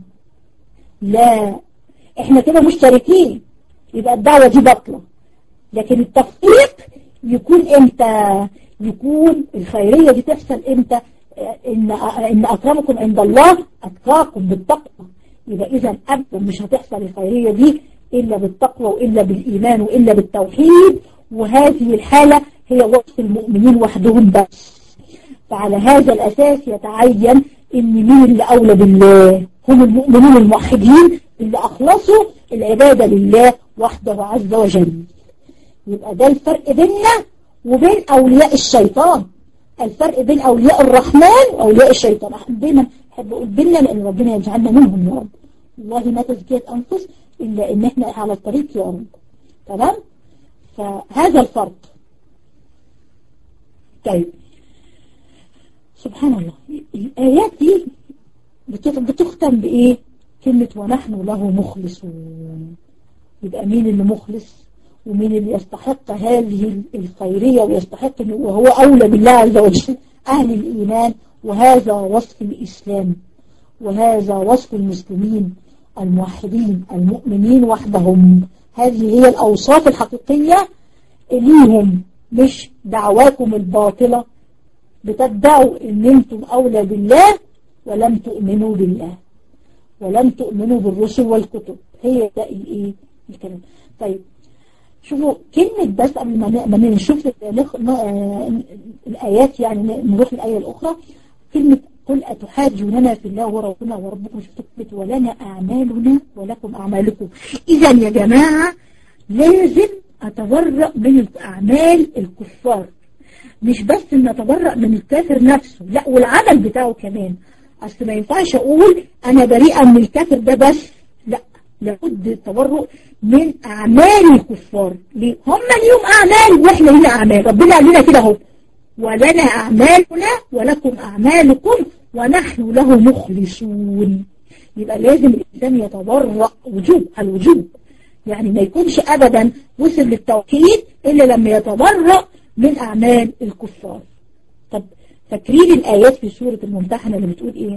لا احنا كده مشتركين يبقى الدعوه دي باطله لكن التفريق يكون امتى يكون الخيريه دي تحصل امتى إن, إن أكرمكم عند الله أتقاكم بالتقوى يبقى إذا أبدا مش هتحصل الخيرية دي إلا بالتقوى وإلا بالإيمان وإلا بالتوحيد وهذه الحالة هي وصف المؤمنين وحدهم بس فعلى هذا الأساس يتعين إن مين اللي أولى بالله هم المؤمنين الموحدين اللي أخلصوا العبادة لله وحده عز وجل يبقى ده الفرق بيننا وبين أولياء الشيطان الفرق بين أولياء الرحمن وأولياء الشيطان دايما أحب أقول بينا لأن ربنا يجعلنا منهم يا رب والله ما تزكية أنفس إلا إن إحنا على الطريق يا رب تمام فهذا الفرق طيب سبحان الله الآيات دي بتختم بإيه كلمة ونحن له مخلصون يبقى مين اللي مخلص ومين اللي يستحق هذه الخيرية ويستحق وهو أولى بالله عز وجل أهل الإيمان وهذا وصف الإسلام وهذا وصف المسلمين الموحدين المؤمنين وحدهم هذه هي الأوصاف الحقيقية ليهم مش دعواكم الباطلة بتدعوا ان انتم أولى بالله ولم تؤمنوا بالله ولم تؤمنوا بالرسل والكتب هي ده الايه الكلام طيب شوفوا كلمة بس قبل ما نشوف الآيات يعني نروح الآية الأخرى كلمة قل أتحاجوننا في الله وربنا وربكم شفتوا كلمة ولنا أعمالنا ولكم أعمالكم إذا يا جماعة لازم أتبرأ من أعمال الكفار مش بس ان اتبرأ من الكافر نفسه لا والعمل بتاعه كمان اصل ما ينفعش اقول انا بريئة من الكافر ده بس لا لابد التبرؤ من اعمال الكفار ليه هم ليهم اعمال واحنا لينا اعمال ربنا قال لنا كده اهو ولنا اعمالنا ولكم اعمالكم ونحن له مخلصون يبقى لازم الانسان يتبرأ وجوب الوجوب يعني ما يكونش ابدا وصل للتوحيد الا لما يتبرأ من أعمال الكفار طب فاكرين الآيات في سورة الممتحنة اللي بتقول إيه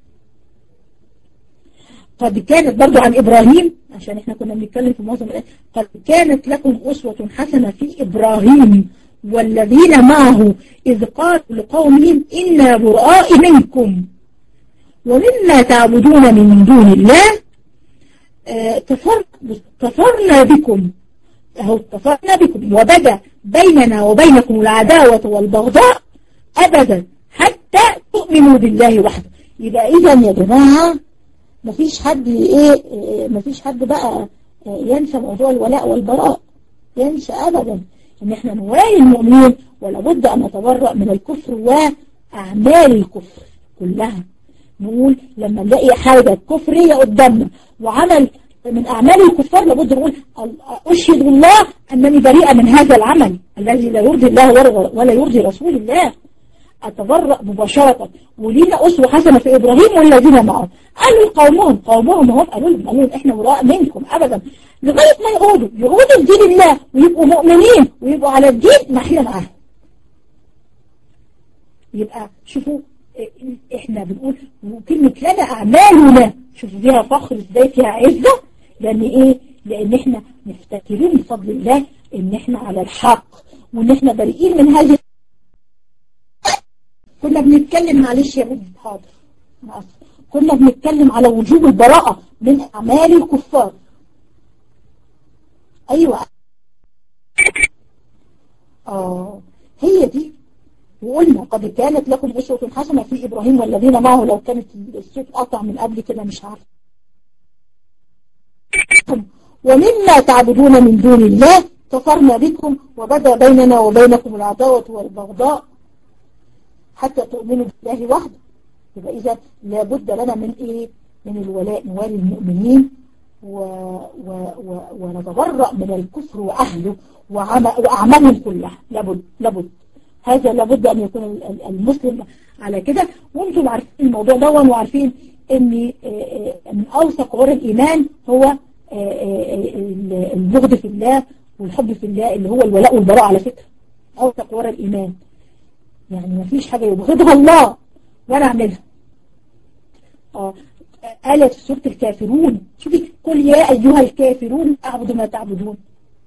قد كانت برضو عن إبراهيم عشان إحنا كنا بنتكلم في معظم الآيات قد كانت لكم أسوة حسنة في إبراهيم والذين معه إذ قالوا لقومهم إنا براء منكم ومما تعبدون من دون الله آه كفرنا بكم أهو كفرنا بكم وبدأ بيننا وبينكم العداوة والبغضاء أبدا حتى تؤمنوا بالله وحده يبقى إذا يا جماعة مفيش حد إيه مفيش حد بقى ينسى موضوع الولاء والبراء ينسى أبدا إن إحنا نوالي المؤمنين ولابد أن نتبرأ من الكفر وأعمال الكفر كلها نقول لما نلاقي حاجة كفرية قدامنا وعمل من أعمال الكفار لابد نقول أشهد الله أنني بريئة من هذا العمل الذي لا يرضي الله ولا يرضي رسول الله أتبرأ مباشرة ولينا أسوة حسنة في إبراهيم والذين معه قالوا قومهم قومهم هم قالوا لهم قالوا لهم إحنا وراء منكم أبدا لغاية ما يقودوا يقودوا لدين الله ويبقوا مؤمنين ويبقوا على الدين ما احنا معاهم يبقى شوفوا احنا بنقول كلمة لنا اعمالنا شوفوا فيها فخر ازاي فيها عزة لان ايه لان احنا مفتكرين بفضل الله ان احنا على الحق وان احنا بريئين من هذه كنا بنتكلم معلش يا بنت حاضر كنا بنتكلم على وجوب البراءة من اعمال الكفار ايوه اه هي دي وقلنا قد كانت لكم أسوة حسنة في إبراهيم والذين معه لو كانت الصوت قطع من قبل كده مش عارف ومما تعبدون من دون الله كفرنا بكم وبدأ بيننا وبينكم العداوة والبغضاء حتى تؤمنوا بالله وحده يبقى إذا لابد لنا من إيه من الولاء نوالي المؤمنين و و و ونتبرأ من الكفر وأهله وأعمالهم كلها لابد لابد هذا لابد أن يكون المسلم على كده وانتم عارفين الموضوع ده وعارفين ان من أوثق عور الإيمان هو البغض في الله والحب في الله اللي هو الولاء والبراء على فكرة أوثق عور الإيمان يعني ما فيش حاجة يبغضها الله ولا أعملها آه آية في سورة الكافرون شوفي قل يا أيها الكافرون أعبد ما تعبدون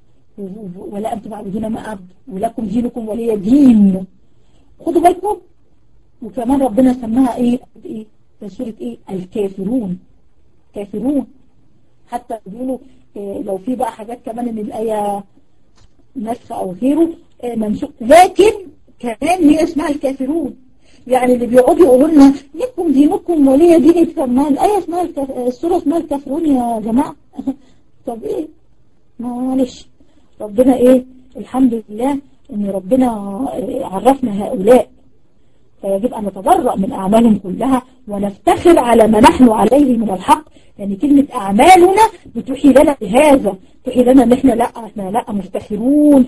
ولا أنتم عبدون ما أعبد ولكم دينكم ولي دين خدوا بالكم وكمان ربنا سماها إيه إيه في سورة إيه الكافرون كافرون حتى بيقولوا إيه لو في بقى حاجات كمان إن الآية نسخة أو غيره إيه منسوخ لكن كمان هي اسمها الكافرون يعني اللي بيقعدوا يقولوا لنا لكم دينكم ولي دين ما الآية اسمها الكف... السورة اسمها الكافرون يا جماعة طب إيه معلش ربنا ايه الحمد لله ان ربنا عرفنا هؤلاء فيجب ان نتبرأ من اعمالهم كلها ونفتخر على ما نحن عليه من الحق يعني كلمة اعمالنا بتوحي لنا بهذا توحي لنا ان احنا لا احنا لا مفتخرون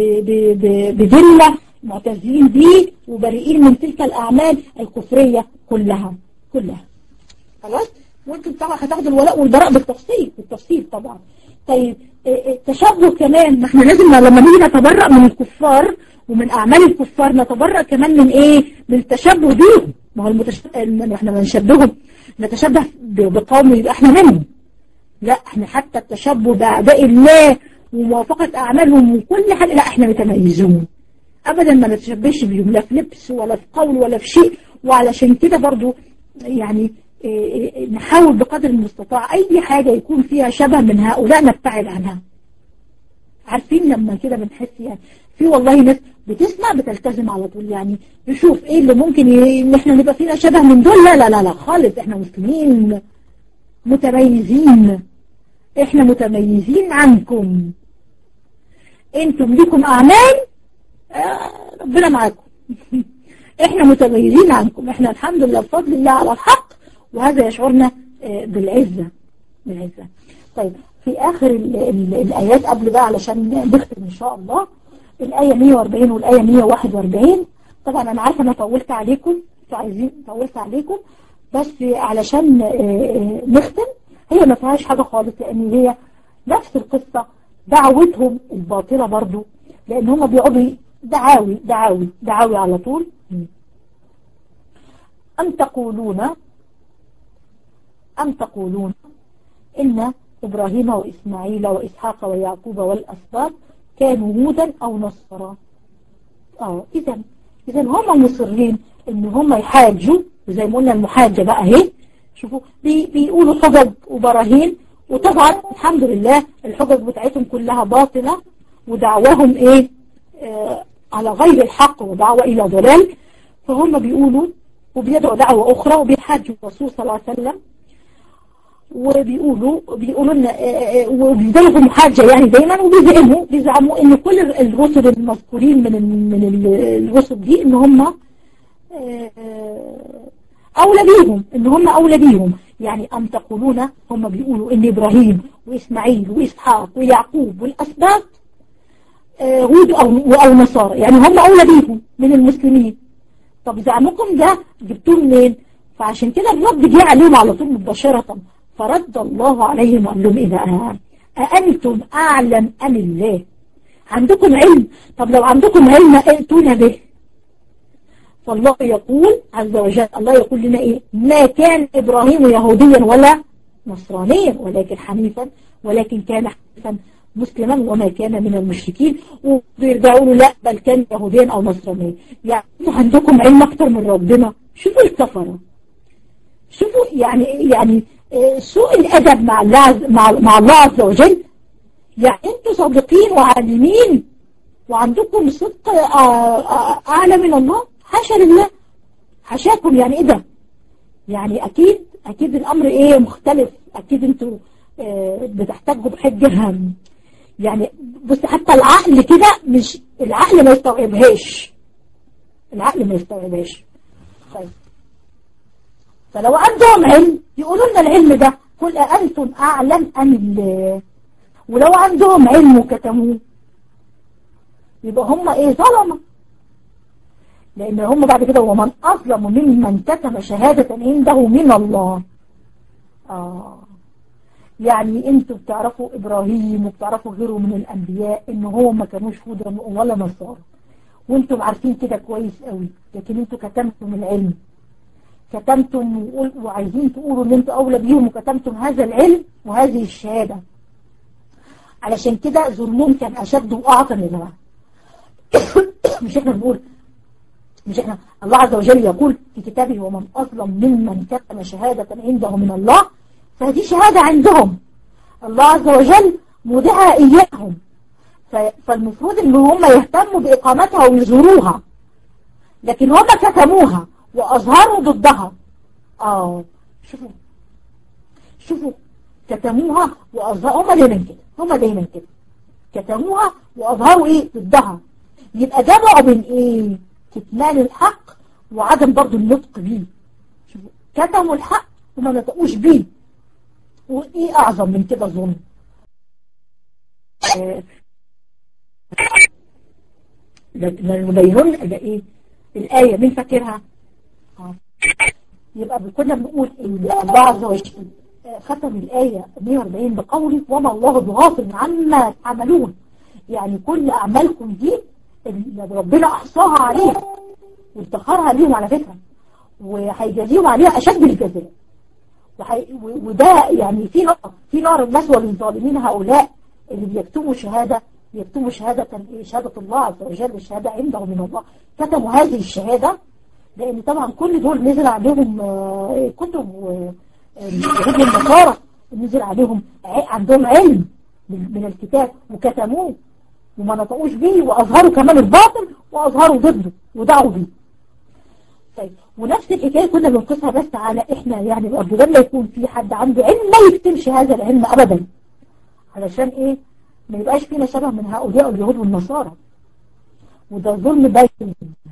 بذلة معتزين به وبريئين من تلك الاعمال الكفرية كلها كلها خلاص وانتم طبعا هتاخدوا الولاء والبراء بالتفصيل بالتفصيل طبعا طيب التشبه كمان ما احنا لازم لما نيجي نتبرأ من الكفار ومن أعمال الكفار نتبرأ كمان من ايه من التشبه بيهم ما هو المتشبه احنا بنشبههم نتشبه بقوم يبقى احنا منهم لا احنا حتى التشبه بأعداء الله وموافقة أعمالهم وكل حاجة لا احنا متميزون أبدا ما نتشبهش بيهم لا في لبس ولا في قول ولا في شيء وعلشان كده برضو يعني نحاول بقدر المستطاع أي حاجة يكون فيها شبه من هؤلاء نبتعد عنها عارفين لما كده بنحس يعني في والله ناس بتسمع بتلتزم على طول يعني نشوف ايه اللي ممكن ي... ان احنا نبقى فينا شبه من دول لا لا لا لا خالص احنا مسلمين متميزين احنا متميزين عنكم انتم ليكم اعمال آه ربنا معاكم احنا متميزين عنكم احنا الحمد لله بفضل الله على الحق وهذا يشعرنا بالعزة بالعزة طيب في آخر ال ال الآيات قبل بقى علشان نختم إن شاء الله الآية 140 والآية 141 طبعا أنا عارفة أنا طولت عليكم انتوا عايزين طولت عليكم بس علشان نختم هي ما فيهاش حاجة خالص لأن هي نفس القصة دعوتهم الباطلة برضو لأن هم بيقعدوا دعاوي دعاوي دعاوي على طول أم تقولون أم تقولون إن إبراهيم وإسماعيل وإسحاق ويعقوب والأسباط كانوا هودا أو نصارى اه إذا إذا هم مصرين إن هم يحاجوا زي ما قلنا المحاجة بقى اهي شوفوا بي بيقولوا حجج وبراهين وطبعا الحمد لله الحجج بتاعتهم كلها باطلة ودعواهم ايه آه على غير الحق ودعوة إلى ضلال فهم بيقولوا وبيدعوا دعوة أخرى وبيحاجوا الرسول صلى الله عليه وسلم وبيقولوا بيقولوا لنا وبيزعموا محاجة يعني دايما وبيزعموا بيزعموا ان كل الرسل المذكورين من من الرسل دي ان هم اولى بيهم ان هم اولى بيهم يعني ام تقولون هم بيقولوا ان ابراهيم واسماعيل واسحاق ويعقوب والاسباط هود او او نصارى يعني هم اولى بيهم من المسلمين طب زعمكم ده جبتوه منين فعشان كده الرد جه عليهم على طول مباشرة فرد الله عليهم وقال لهم إذا أأنتم أعلم أم الله عندكم علم طب لو عندكم علم ائتونا به فالله يقول عز وجل الله يقول لنا إيه ما كان إبراهيم يهوديا ولا نصرانيا ولكن حنيفا ولكن كان حنيفا مسلما وما كان من المشركين ويرجعوا له لا بل كان يهوديا أو نصرانيا يعني عندكم علم أكتر من ربنا شوفوا الكفرة شوفوا يعني يعني سوء الأدب مع الله مع, مع الله عز وجل يعني انتوا صادقين وعالمين وعندكم صدق أعلى من الله حاشا لله حاشاكم يعني ايه ده يعني اكيد اكيد الامر ايه مختلف اكيد انتوا اه بتحتاجوا بحجة يعني بص حتى العقل كده مش العقل ما يستوعبهاش العقل ما يستوعبهاش طيب فلو عندهم علم يقولوا لنا العلم ده قل أأنتم أعلم أم الله ولو عندهم علم وكتموه يبقى هم ايه ظلمة لان هم بعد كده ومن اظلم ممن كتم شهادة عنده من الله آه يعني انتوا بتعرفوا ابراهيم وبتعرفوا غيره من الانبياء ان هو ما كانوش هودا ولا نصارى وانتم عارفين كده كويس قوي لكن انتوا كتمتم العلم كتمتم وعايزين تقولوا ان انتوا اولى بيهم وكتمتم هذا العلم وهذه الشهادة علشان كده ظلمهم كان اشد واعظم يا جماعه مش احنا بنقول مش احنا الله عز وجل يقول في كتابه ومن أظلم ممن كتم شهادة عنده من الله فهذه شهادة عندهم الله عز وجل مودعها إياهم فالمفروض ان هم يهتموا بإقامتها ويزوروها لكن هم كتموها وأظهروا ضدها آه شوفوا شوفوا كتموها وأظهروا هم دايما كده هم دايما كده كتموها وأظهروا إيه ضدها يبقى جمعوا بين إيه كتمان الحق وعدم برضو النطق بيه شوفوا كتموا الحق وما نطقوش بيه وإيه أعظم من كده ظلم آه نبينون ده إيه الآية مين فاكرها آه. يبقى كنا بنقول إن الله عز وجل ختم الآية 140 بقوله وما الله بغافل عما تعملون يعني كل أعمالكم دي ربنا أحصاها عليها وافتخرها ليهم على فكرة وهيجازيهم عليها أشد الجزاء وحي... وده يعني في نار في نار مسوى للظالمين هؤلاء اللي بيكتبوا شهادة يكتبوا شهادة شهادة الله عز وجل الشهادة عنده من الله كتبوا هذه الشهادة لأن طبعا كل دول نزل عليهم كتب اليهود والنصارى نزل عليهم عندهم علم من الكتاب وكتموه وما نطقوش بيه وأظهروا كمان الباطل وأظهروا ضده ودعوا بيه طيب ونفس الحكاية كنا بنقصها بس على إحنا يعني الأرض لما يكون في حد عنده علم ما يكتمش هذا العلم أبدا علشان إيه ما يبقاش فينا شبه من هؤلاء اليهود والنصارى وده ظلم باين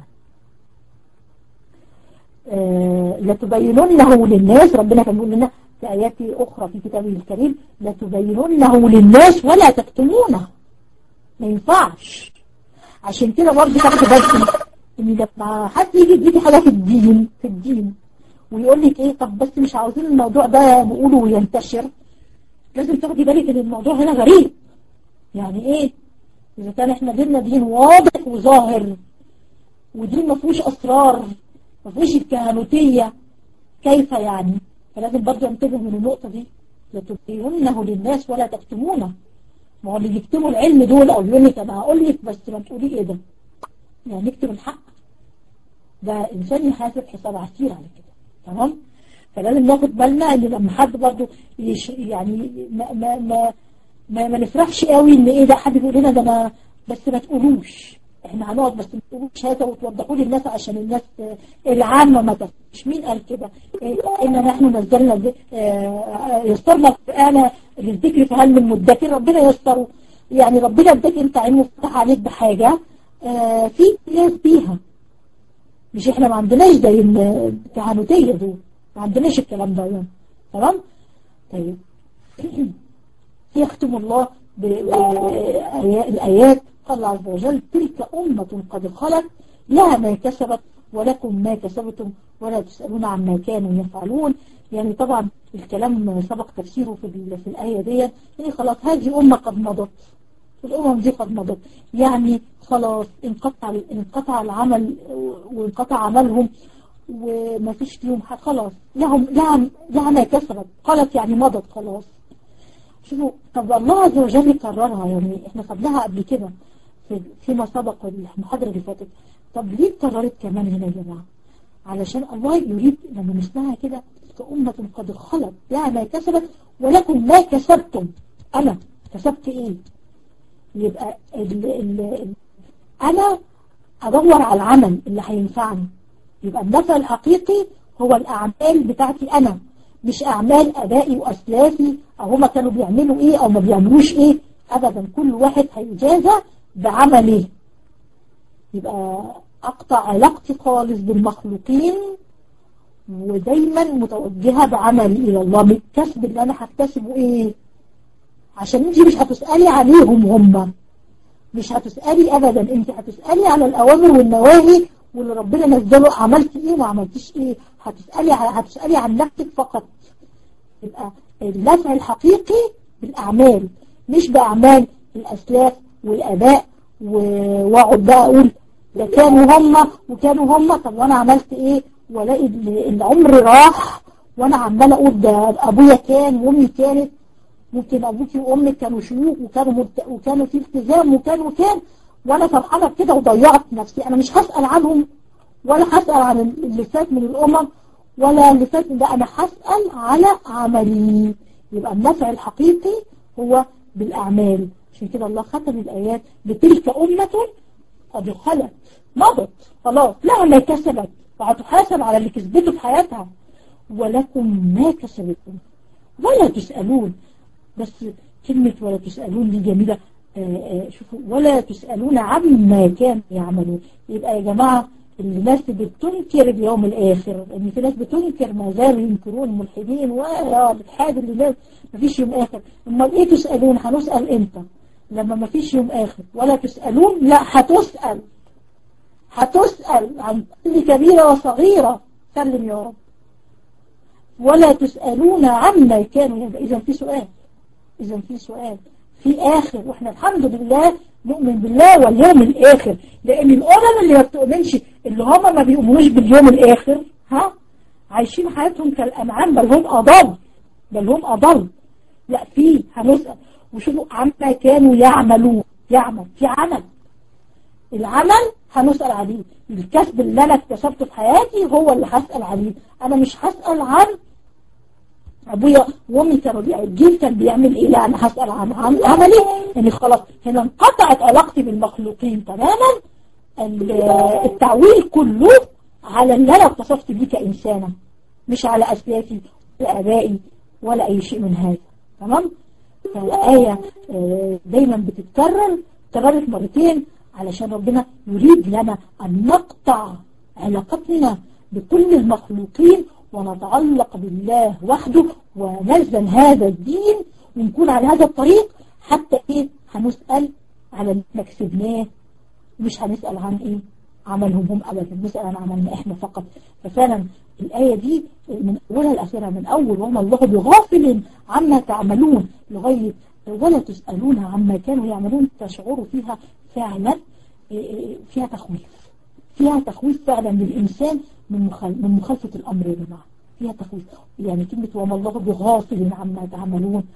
آه لتبيننه للناس ربنا كان بيقول لنا في آيات أخرى في كتابه الكريم لتبيننه للناس ولا تكتمونه ما ينفعش عشان كده برضه تاخد بالك ان لما حد يجي يديكي حاجه في الدين في الدين ويقول لك ايه طب بس مش عاوزين الموضوع ده نقوله وينتشر لازم تاخدي بالك ان الموضوع هنا غريب يعني ايه اذا كان احنا ديننا دين واضح وظاهر ودين ما فيهوش اسرار ما فيهوش الكهنوتيه كيف يعني فلازم برضه انتبه من النقطه دي لتبينونه للناس ولا تكتمونه ما هو اللي بيكتبوا العلم دول او يقول لك انا هقول لك بس ما تقولي ايه ده يعني نكتب الحق ده انسان يحاسب حساب عسير على كده تمام فلازم ناخد بالنا ان لما حد برضه يش يعني ما ما ما ما, ما نفرحش قوي ان ايه ده حد بيقول لنا ده ما بس ما تقولوش احنا هنقعد بس ما تقولوش هذا وتوضحوا لي الناس عشان الناس العامه ما تفهمش مين قال كده إيه ان نحن نزلنا يسرنا القران للذكر فهل من مدكر ربنا يسره يعني ربنا اداك انت علم وفتح عليك بحاجه آه في ناس بيها مش احنا ما عندناش زي الكهنوتيه دول ما عندناش الكلام ده يعني تمام طيب يختم الله بالآيات قال عز وجل تلك أمة قد خلت لها ما كسبت ولكم ما كسبتم ولا تسألون عما كانوا يفعلون يعني طبعا الكلام سبق تفسيره في, في الآية دي يعني خلاص هذه أمة قد مضت الأمم دي قد مضت يعني خلاص انقطع انقطع العمل وانقطع عملهم وما فيش فيهم خلاص لهم لها لها ما كسبت قالت يعني مضت خلاص شوفوا طب الله عز وجل كررها يعني احنا خدناها قبل كده في فيما سبق المحاضرة اللي فاتت طب ليه اتكررت كمان هنا يا جماعة علشان الله يريد لما نسمعها كده كأمة قد خلت لها ما كسبت ولكم ما كسبتم أنا كسبت إيه يبقى ال ال أنا أدور على العمل اللي هينفعني يبقى النفع الحقيقي هو الأعمال بتاعتي أنا مش أعمال أبائي وأسلافي أو هما كانوا بيعملوا إيه أو ما بيعملوش إيه أبدا كل واحد هيجازى بعمله يبقى أقطع علاقتي خالص بالمخلوقين ودايما متوجهة بعملي إلى الله بالكسب اللي أنا هكتسبه إيه عشان انت مش هتسألي عليهم هم مش هتسألي أبدا انت هتسألي على الأوامر والنواهي واللي ربنا نزله عملت ايه وما عملتش ايه هتسألي هتسألي عن نفسك فقط يبقى النفع الحقيقي بالأعمال مش بأعمال الأسلاف والآباء واقعد بقى أقول ده كانوا هم وكانوا هم طب وأنا عملت ايه والاقي العمر راح وأنا عمالة أقول ده أبويا كان وأمي كانت ممكن أبوكي وأمك كانوا شيوخ وكانوا مبت... وكانوا في التزام وكان وكان وأنا فرحانة كده وضيعت نفسي أنا مش هسأل عنهم ولا هسأل عن اللي فات من الأمم ولا اللي فات ده أنا هسأل على عملي يبقى النفع الحقيقي هو بالأعمال عشان كده الله ختم الآيات بتلك أمة قد خلت مضت خلاص لها ما كسبت وهتحاسب على اللي كسبته في حياتها ولكم ما كسبتم ولا تسألون بس كلمة ولا تسألون دي جميلة آآ آآ شوفوا ولا تسألون عما كانوا يعملون يبقى يا جماعة الناس بتنكر اليوم الآخر ان في ناس بتنكر ما زالوا ينكرون ملحدين والحاد اللي ناس ما فيش يوم آخر امال ايه تسألون هنسأل امتى لما ما فيش يوم آخر ولا تسألون لا هتسأل هتسأل عن كل كبيرة وصغيرة سلم يا رب ولا تسألون عما كانوا إذا في سؤال إذا في سؤال في آخر وإحنا الحمد لله نؤمن بالله واليوم الآخر لأن الأمم اللي ما بتؤمنش اللي هم ما بيؤمنوش باليوم الآخر ها عايشين حياتهم كالأنعام بل هم أضل بل هم أضل لا في هنسأل وشوفوا عما كانوا يعملون يعمل في عمل العمل هنسأل عليه الكسب اللي أنا اكتسبته في حياتي هو اللي هسأل عليه أنا مش هسأل عن ابويا وامي كانوا الجيل كان بيعمل ايه لا انا هسأل عن عن عملي يعني خلاص هنا انقطعت علاقتي بالمخلوقين تماما التعويل كله على اللي انا اتصفت بيه كإنسانة مش على اسلافي ولا ابائي ولا اي شيء من هذا تمام فالآية دايما بتتكرر تكررت مرتين علشان ربنا يريد لنا ان نقطع علاقتنا بكل المخلوقين ونتعلق بالله وحده ونلزم هذا الدين ونكون على هذا الطريق حتى ايه هنسأل على اللي احنا كسبناه مش هنسأل عن ايه عملهم هم ابدا نسأل عن عملنا احنا فقط ففعلا الآية دي من أولها لآخرها من أول وما الله بغافل عما تعملون لغاية ولا تسألون عما كانوا يعملون تشعروا فيها فعلا فيها تخويف فيها تخويف فعلا للإنسان من من مخالفة الأمر يا جماعة فيها تخويف يعني كلمة وما الله بغافل عما تعملون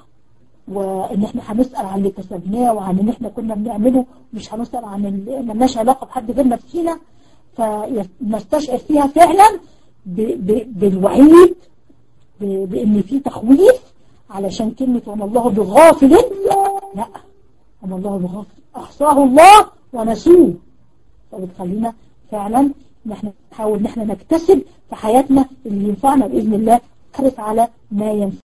وإن إحنا هنسأل عن اللي كسبناه وعن إن إحنا كنا بنعمله مش هنسأل عن اللي ملناش علاقة بحد غير نفسينا فنستشعر فيها فعلا ب ب بالوعيد بإن في تخويف علشان كلمة وما الله بغافل لا وما الله بغافل أحصاه الله ونسوه فبتخلينا فعلا ان احنا نحاول ان احنا نكتسب في حياتنا اللي ينفعنا بإذن الله نحرص على ما ينفع